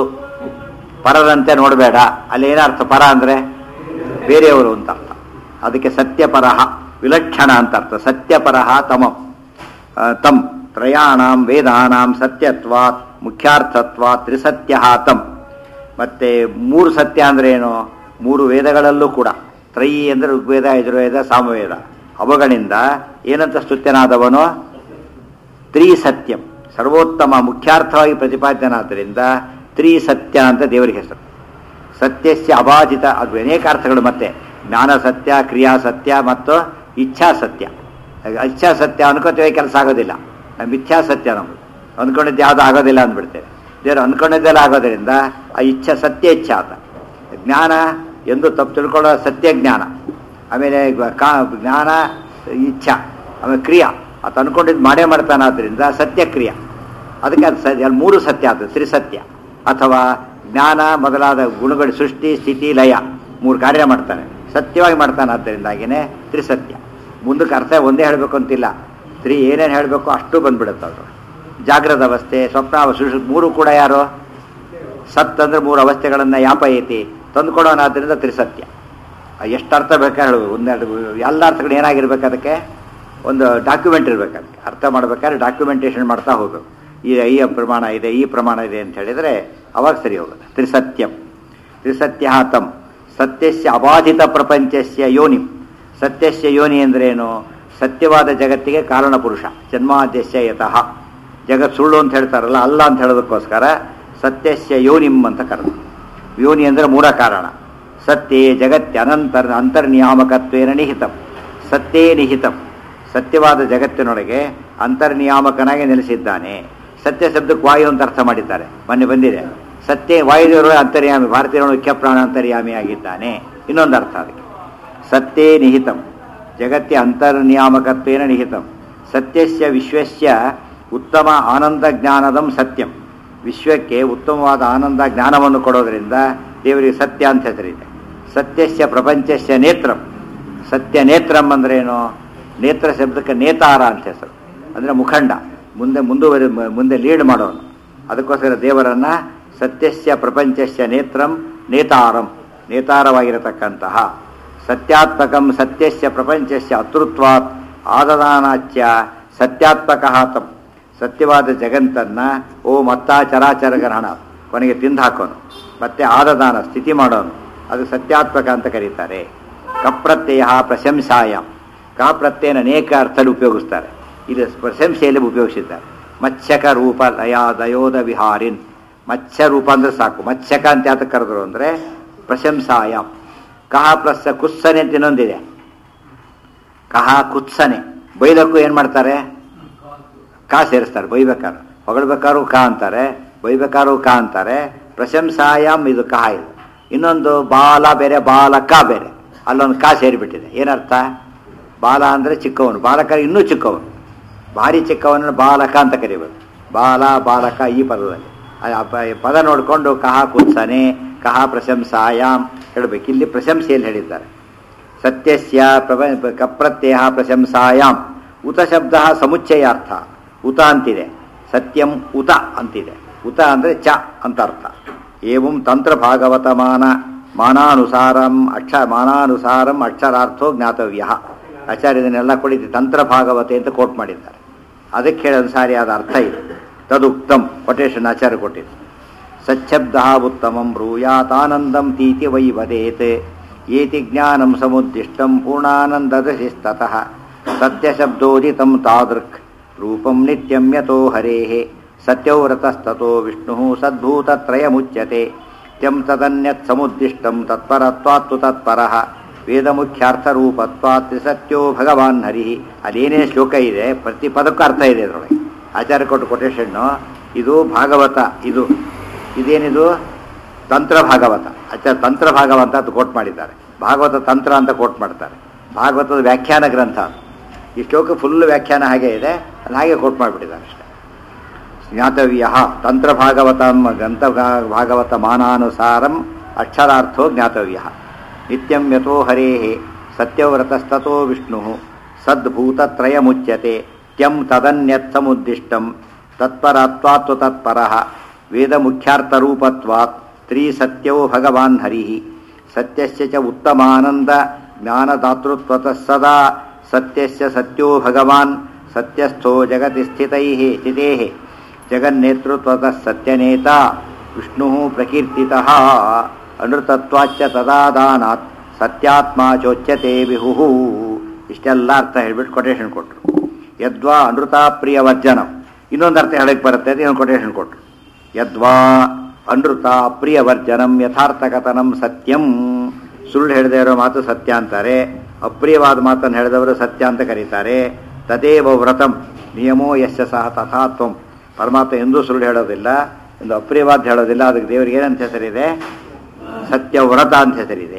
ಪರರಂತೆ ನೋಡಬೇಡ ಅಲ್ಲಿ ಏನರ್ಥ ಪರ ಅಂದರೆ ಬೇರೆಯವರು ಅಂತ ಅರ್ಥ ಅದಕ್ಕೆ ಸತ್ಯಪರಹ ವಿಲಕ್ಷಣ ಅಂತ ಅರ್ಥ ಸತ್ಯಪರಹ ತಮಂ ಆ, ತಂ ತ್ರಯಾಣಾಂ ವೇದಾನಾಂ ಸತ್ಯತ್ವಾತ್ ಮುಖ್ಯಾರ್ಥತ್ವಾತ್ ತ್ರಿಸತ್ಯ ತಂ ಮತ್ತೆ ಮೂರು ಸತ್ಯ ಅಂದ್ರೆ ಏನು ಮೂರು ವೇದಗಳಲ್ಲೂ ಕೂಡ ತ್ರಯಿ ಅಂದರೆ ಋಗ್ವೇದ ಯಜುರ್ವೇದ ಸಾಮವೇದ ಅವುಗಳಿಂದ ಏನಂತ ಸ್ತುತ್ಯನಾದವನು ತ್ರಿಸತ್ಯಂ ಸರ್ವೋತ್ತಮ ಮುಖ್ಯಾರ್ಥವಾಗಿ ಪ್ರತಿಪಾದ್ಯನಾದ್ದರಿಂದ ತ್ರಿಸತ್ಯ ಅಂತ ದೇವರಿಗೆ ಹೆಸರು ಸತ್ಯಸ್ಯ ಅಬಾಧಿತ ಅದು ಅನೇಕ ಅರ್ಥಗಳು ಮತ್ತೆ ಜ್ಞಾನ ಸತ್ಯ ಕ್ರಿಯಾ ಸತ್ಯ ಮತ್ತು ಇಚ್ಛಾ ಸತ್ಯ ಇಚ್ಛಾ ಸತ್ಯ ಅನ್ಕೋತೇವೆ ಕೆಲಸ ಆಗೋದಿಲ್ಲ ನಮ್ಮ ಮಿಥ್ಯಾ ಸತ್ಯ ನಮ್ಮದು ಅಂದ್ಕೊಂಡಿದ್ದು ಯಾವುದು ಆಗೋದಿಲ್ಲ ಅಂದ್ಬಿಡ್ತೇವೆ ದೇವರು ಅಂದ್ಕೊಂಡಿದ್ದೆಲ್ಲ ಆಗೋದ್ರಿಂದ ಆ ಇಚ್ಛಾ ಸತ್ಯ ಇಚ್ಛಾ ಅಂತ ಜ್ಞಾನ ಎಂದು ತಪ್ಪು ತಿಳ್ಕೊಳ್ಳೋ ಸತ್ಯ ಜ್ಞಾನ ಆಮೇಲೆ ಕಾ ಜ್ಞಾನ ಇಚ್ಛಾ ಆಮೇಲೆ ಕ್ರಿಯಾ ಅದು ಅನ್ಕೊಂಡಿದ್ದು ಮಾಡೇ ಮಾಡ್ತಾನಾದ್ರಿಂದ ಸತ್ಯ ಕ್ರಿಯಾ ಅದಕ್ಕೆ ಅದು ಸ ಅಲ್ಲಿ ಮೂರು ಸತ್ಯ ಆಗ್ತದೆ ತ್ರಿಸತ್ಯ ಅಥವಾ ಜ್ಞಾನ ಮೊದಲಾದ ಗುಣಗಳು ಸೃಷ್ಟಿ ಸ್ಥಿತಿ ಲಯ ಮೂರು ಕಾರ್ಯ ಮಾಡ್ತಾನೆ ಸತ್ಯವಾಗಿ ಮಾಡ್ತಾನೆ ಆದ್ದರಿಂದಾಗಿನೇ ತ್ರಿಸತ್ಯ ಮುಂದಕ್ಕೆ ಅರ್ಥ ಒಂದೇ ಹೇಳಬೇಕು ಅಂತಿಲ್ಲ ತ್ರಿ ಏನೇನು ಹೇಳಬೇಕು ಅಷ್ಟು ಬಂದ್ಬಿಡುತ್ತೆ ಅದು ಜಾಗ್ರದ ಅವಸ್ಥೆ ಸ್ವಪ್ನ ಅವಸ್ಥೆ ಮೂರು ಕೂಡ ಯಾರು ಸತ್ ಅಂದ್ರೆ ಮೂರು ಅವಸ್ಥೆಗಳನ್ನು ಯಾಪಯತಿ ತಂದುಕೊಡೋನಾದ್ರಿಂದ ತ್ರಿಸತ್ಯ ಎಷ್ಟು ಅರ್ಥ ಬೇಕಾ ಹೇಳೋದು ಒಂದೆರಡು ಎಲ್ಲ ಅರ್ಥಗಳು ಏನಾಗಿರ್ಬೇಕು ಅದಕ್ಕೆ ಒಂದು ಡಾಕ್ಯುಮೆಂಟ್ ಇರ್ಬೇಕು ಅದಕ್ಕೆ ಅರ್ಥ ಮಾಡ್ಬೇಕಾದ್ರೆ ಡಾಕ್ಯುಮೆಂಟೇಷನ್ ಮಾಡ್ತಾ ಹೋಗಬೇಕು ಈ ಈ ಪ್ರಮಾಣ ಇದೆ ಈ ಪ್ರಮಾಣ ಇದೆ ಅಂತ ಹೇಳಿದರೆ ಅವಾಗ ಸರಿ ಹೋಗುತ್ತೆ ತ್ರಿಸತ್ಯಂ ತ್ರಿಸತ್ಯ ತಂ ಸತ್ಯಸ್ಯ ಅಬಾಧಿತ ಪ್ರಪಂಚಸ್ಯ ಯೋನಿ ಸತ್ಯಸ್ಯ ಯೋನಿ ಅಂದ್ರೇನು ಸತ್ಯವಾದ ಜಗತ್ತಿಗೆ ಕಾರಣ ಪುರುಷ ಜನ್ಮಾದ್ಯಸ್ಯ ಯತಃ ಜಗತ್ ಸುಳ್ಳು ಅಂತ ಹೇಳ್ತಾರಲ್ಲ ಅಲ್ಲ ಅಂತ ಹೇಳೋದಕ್ಕೋಸ್ಕರ ಸತ್ಯಸ್ಯ ಯೋನಿಂ ಅಂತ ಕರೆದು ಯೋನಿ ಅಂದರೆ ಮೂಲ ಕಾರಣ ಸತ್ಯೇ ಜಗತ್ಯ ಅನಂತರ ಅಂತರ್ನಿಯಾಮಕತ್ವೇನ ನಿಹಿತಂ ಸತ್ಯೇ ನಿಹಿತಂ ಸತ್ಯವಾದ ಜಗತ್ತಿನೊಳಗೆ ಅಂತರ್ನಿಯಾಮಕನಾಗಿ ನೆಲೆಸಿದ್ದಾನೆ ಸತ್ಯ ಶಬ್ದಕ್ಕೆ ವಾಯು ಅಂತ ಅರ್ಥ ಮಾಡಿದ್ದಾರೆ ಮೊನ್ನೆ ಬಂದಿದೆ ಸತ್ಯ ವಾಯುದೇವರೊಳಗೆ ಅಂತರ್ಯಾಮಿ ಭಾರತೀಯರೊಳಗೆ ಮುಖ್ಯ ಪ್ರಾಣ ಅಂತರ್ಯಾಮಿ ಆಗಿದ್ದಾನೆ ಇನ್ನೊಂದು ಅರ್ಥ ಅದಕ್ಕೆ ಸತ್ಯೇ ನಿಹಿತಂ ಜಗತ್ಯ ಅಂತರ್ನಿಯಾಮಕತ್ವೇನ ನಿಹಿತಂ ಸತ್ಯಸ್ಯ ವಿಶ್ವಸ್ಯ ಉತ್ತಮ ಆನಂದ ಜ್ಞಾನದಂ ಸತ್ಯಂ ವಿಶ್ವಕ್ಕೆ ಉತ್ತಮವಾದ ಆನಂದ ಜ್ಞಾನವನ್ನು ಕೊಡೋದರಿಂದ ದೇವರಿಗೆ ಸತ್ಯ ಅಂತ ಹೆಸರಿದೆ ಸತ್ಯಸ್ಯ ಪ್ರಪಂಚಸ್ಯ ನೇತ್ರಂ ಸತ್ಯ ನೇತ್ರಂ ಅಂದ್ರೇನು ನೇತ್ರ ಶಬ್ದಕ್ಕೆ ನೇತಾರ ಅಂತ ಹೆಸರು ಅಂದರೆ ಮುಖಂಡ ಮುಂದೆ ಮುಂದುವರಿ ಮುಂದೆ ಲೀಡ್ ಮಾಡೋನು ಅದಕ್ಕೋಸ್ಕರ ದೇವರನ್ನ ಸತ್ಯಸ್ಯ ಪ್ರಪಂಚಸ್ಯ ನೇತ್ರಂ ನೇತಾರಂ ನೇತಾರವಾಗಿರತಕ್ಕಂತಹ ಸತ್ಯಾತ್ಮಕಂ ಸತ್ಯಸ್ಯ ಪ್ರಪಂಚಸ್ಯ ಅತೃತ್ವಾತ್ ಆದದಾನಾಚ್ಯ ಸತ್ಯಾತ್ಮಕ ತಂ ಸತ್ಯವಾದ ಜಗತ್ತನ್ನ ಓ ಮತ್ತಾ ಚರಾಚರ ಗ್ರಹಣ ಕೊನೆಗೆ ತಿಂದು ಹಾಕೋನು ಮತ್ತೆ ಆದದಾನ ಸ್ಥಿತಿ ಮಾಡೋನು ಅದು ಸತ್ಯಾತ್ಮಕ ಅಂತ ಕರೀತಾರೆ ಕಪ್ರತ್ಯಯ ಪ್ರಶಂಸಾಯ ಕ ಪ್ರತ್ಯಯನ ಅನೇಕ ಅರ್ಥದಲ್ಲಿ ಉಪಯೋಗಿಸ್ತಾರೆ ಇದು ಪ್ರಶಂಸೆಯಲ್ಲಿ ಉಪಯೋಗಿಸಿದ್ದಾರೆ ಮತ್ಸ್ಯಕ ರೂಪ ಲಯ ದಯೋದ ವಿಹಾರಿನ್ ಮತ್ಸ್ಯ ರೂಪ ಅಂದ್ರೆ ಸಾಕು ಮತ್ಸ್ಯಕ ಅಂತ ಯಾತಕ್ಕೆ ಕರೆದ್ರು ಅಂದರೆ ಪ್ರಶಂಸಾಯ ಕಹ ಪ್ಲಸ್ ಕುತ್ಸನೆ ಅಂತ ಇನ್ನೊಂದಿದೆ ಕಹ ಕುತ್ಸನೆ ಬೈದಕ್ಕೂ ಏನು ಮಾಡ್ತಾರೆ ಕಾ ಸೇರಿಸ್ತಾರೆ ಬೈಬೇಕಾದ್ರೆ ಹೊಗಳ್ಬೇಕಾದ್ರು ಕಾ ಅಂತಾರೆ ಬೈಬೇಕಾದ್ರು ಕಾ ಅಂತಾರೆ ಪ್ರಶಂಸಾಯಾಮ್ ಇದು ಕಹ ಇದು ಇನ್ನೊಂದು ಬಾಲ ಬೇರೆ ಬಾಲಕ ಬೇರೆ ಅಲ್ಲೊಂದು ಕಾ ಸೇರಿಬಿಟ್ಟಿದೆ ಏನರ್ಥ ಬಾಲ ಅಂದರೆ ಚಿಕ್ಕವನು ಬಾಲಕ ಇನ್ನೂ ಚಿಕ್ಕವನು ಭಾರಿ ಚಿಕ್ಕವನನ್ನು ಬಾಲಕ ಅಂತ ಕರಿಬೇಕು ಬಾಲ ಬಾಲಕ ಈ ಪದದಲ್ಲಿ ಆ ಪ- ಪದ ನೋಡಿಕೊಂಡು ಕಹ ಕುತ್ಸನೆ ಕಹ ಪ್ರಶಂಸಾಯಾಮ್ ಹೇಳಬೇಕು ಇಲ್ಲಿ ಪ್ರಶಂಸೆಯಲ್ಲಿ ಹೇಳಿದ್ದಾರೆ ಸತ್ಯಸ್ಯ ಪ್ರಭ ಕಪ್ರತ್ಯಯ ಪ್ರಶಂಸಾಯಾಮ್ ಉತ ಶಬ್ದ ಸಮುಚ್ಚಯಾರ್ಥ ಉತ ಅಂತಿದೆ ಸತ್ಯಂ ಉತ ಅಂತಿದೆ ಉತ ಅಂದರೆ ಚ ಅಂತ ಅರ್ಥ ಏವಂ ತಂತ್ರ ಭಾಗವತ ಮಾನ ಮಾನಾನುಸಾರಂ ಅಕ್ಷ ಮಾನಾನುಸಾರಂ ಅಕ್ಷರಾರ್ಥೋ ಜ್ಞಾತವ್ಯ ಆಚಾರ್ಯದನ್ನೆಲ್ಲ ಕುಳಿತು ತಂತ್ರ ಭಾಗವತೆ ಅಂತ ಕೋಟ್ ಮಾಡಿದ್ದಾರೆ ಅದಕ್ಕೆ ಹೇಳೋದು ಸಾರಿಯಾದ ಅರ್ಥ ಇದೆ ತದುಕ್ತಂ ಕೊಟೇಶನ್ ಆಚಾರ್ಯ ಕೊಟ್ಟಿದ್ದು ಸಚ್ಛಬ್ದ ಉತ್ತಮಂ ಬ್ರೂಯಾತಾನಂದಂ ತೀತಿ ವೈ ವದೇತ್ ಏತಿ ಜ್ಞಾನಂ ಸಮುದ್ದಿಷ್ಟಂ ಪೂರ್ಣಾನಂದದಶಿಸ್ತತಃ ಸತ್ಯಶಬ್ದೋದಿತಂ ತಾದೃಕ್ ರೂಪಂ ನಿತ್ಯಂ ಯತೋ ಹರೇಃ ಸತ್ಯವ್ರತಸ್ತತೋ ವಿಷ್ಣುಃ ಸದ್ಭೂತತ್ರಯಮುಚ್ಯತೆ ತ್ಯಂ ತದನ್ಯತ್ ಸಮುದ್ದಿಷ್ಟಂ ತತ್ಪರತ್ವಾತ್ತು ತತ್ಪರಃ ವೇದಮುಖ್ಯಾರ್ಥರೂಪತ್ವಾತ್ ಸತ್ಯೋ ಭಗವಾನ್ ಹರಿಃ ಅದೇನೇ ಶ್ಲೋಕ ಇದೆ ಪ್ರತಿ ಪದಕ್ಕೂ ಅರ್ಥ ಇದೆ ಅದರೊಳಗೆ ಆಚಾರ್ಯ ಕೊಟ್ಟು ಕೊಟೇಶನ್ನು ಇದು ಭಾಗವತ ಇದು ಇದೇನಿದು ತಂತ್ರ ಭಾಗವತ ಆಚಾರ್ಯ ತಂತ್ರ ಭಾಗವತ ಅಂತ ಕೋಟ್ ಮಾಡಿದ್ದಾರೆ ಭಾಗವತ ತಂತ್ರ ಅಂತ ಕೋಟ್ ಮಾಡ್ತಾರೆ ಭಾಗವತದ ವ್ಯಾಖ್ಯಾನ ಗ್ರಂಥ ಅದು. ಈ ಶ್ಲೋಕ ಫುಲ್ ವ್ಯಾಖ್ಯಾನ ಹಾಗೆ ಇದೆ ಅದು ಹಾಗೆ ಕೋಟ್ ಮಾಡಿಬಿಟ್ಟಿದ್ದಾರೆ ಅಷ್ಟೇ ಜ್ಞಾತವ್ಯ ತಂತ್ರ ಭಾಗವತ ಗ್ರಂಥ ಭಾಗವತ ಮಾನಾನುಸಾರಂ ಅಕ್ಷರಾರ್ಥೋ ಜ್ಞಾತವ್ಯ ನಿತ್ಯಂ ಯಥೋ ಹರೇ ಸತ್ಯವ್ರತಸ್ತೋ ವಿಷ್ಣು ಸದ್ಭೂತತ್ರಯಮುಚ್ಯತೆ ತ್ಯಂ ತದನ್ಯತ್ ಸಮುದ್ದಿಷ್ಟಂ ತತ್ಪರತ್ವಾತ್ತು ತತ್ಪರಃ ವೇದಮುಖ್ಯಾರ್ಥರೂಪತ್ವಾತ್ ತ್ರಿಸತ್ಯೋ ಭಗವಾನ್ ಹರಿಃ ಸತ್ಯಸ್ಯ ಚ ಉತ್ತಮಾನಂದ ಜ್ಞಾನದಾತೃತ್ವತಃ ಸದಾ ಸತ್ಯಸ್ಯ ಸತ್ಯೋ ಭಗವಾನ್ ಸತ್ಯಸ್ಥೋ ಜಗತಿ ಸ್ಥಿತೈಃ ಸ್ಥಿತೇಃ ಜಗನ್ನೇತೃತ್ವತಃ ಸತ್ಯನೇತ ವಿಷ್ಣು ಪ್ರಕೀರ್ತಿತಃ ಅನೃತತ್ವಾಚ್ಚ ತದಾದಾನಾತ್ ಸತ್ಯಾತ್ಮ ಚೋಚ್ಯತೆ ವಿಹು ಇಷ್ಟೆಲ್ಲ ಅರ್ಥ ಹೇಳ್ಬಿಟ್ಟು ಕೊಟೇಶನ್ ಕೊಟ್ಟರು ಯದ್ವಾ ಅನೃತ ಪ್ರಿಯ ವರ್ಜನಂ ಇನ್ನೊಂದು ಅರ್ಥ ಹೇಳಕ್ಕೆ ಬರುತ್ತೆ ಅಂತ ಇನ್ನೊಂದು ಕೊಟೇಶನ್ ಕೊಟ್ಟರು ಯದ್ವಾ ಅನೃತ ಪ್ರಿಯ ವರ್ಜನಂ ಯಥಾರ್ಥಕಥನಂ ಸತ್ಯಂ ಸುಳ್ಳು ಹೇಳದೇ ಇರೋ ಮಾತು ಸತ್ಯ ಅಂತಾರೆ ಅಪ್ರಿಯವಾದ ಮಾತನ್ನು ಹೇಳಿದವರು ಸತ್ಯ ಅಂತ ಕರೀತಾರೆ ತದೇವ ವ್ರತಂ ನಿಯಮೋ ಯಶ ಸಹ ತಥಾತ್ವಂ ಪರಮಾತ್ಮ ಎಂದೂ ಸುಳ್ಳು ಹೇಳೋದಿಲ್ಲ ಎಂದು ಅಪ್ರಿಯವಾದ ಹೇಳೋದಿಲ್ಲ ಅದಕ್ಕೆ ದೇವರಿಗೆ ಏನಂತ ಹೆಸರಿದೆ ಸತ್ಯವ್ರತ ಅಂತ ಹೆಸರಿದೆ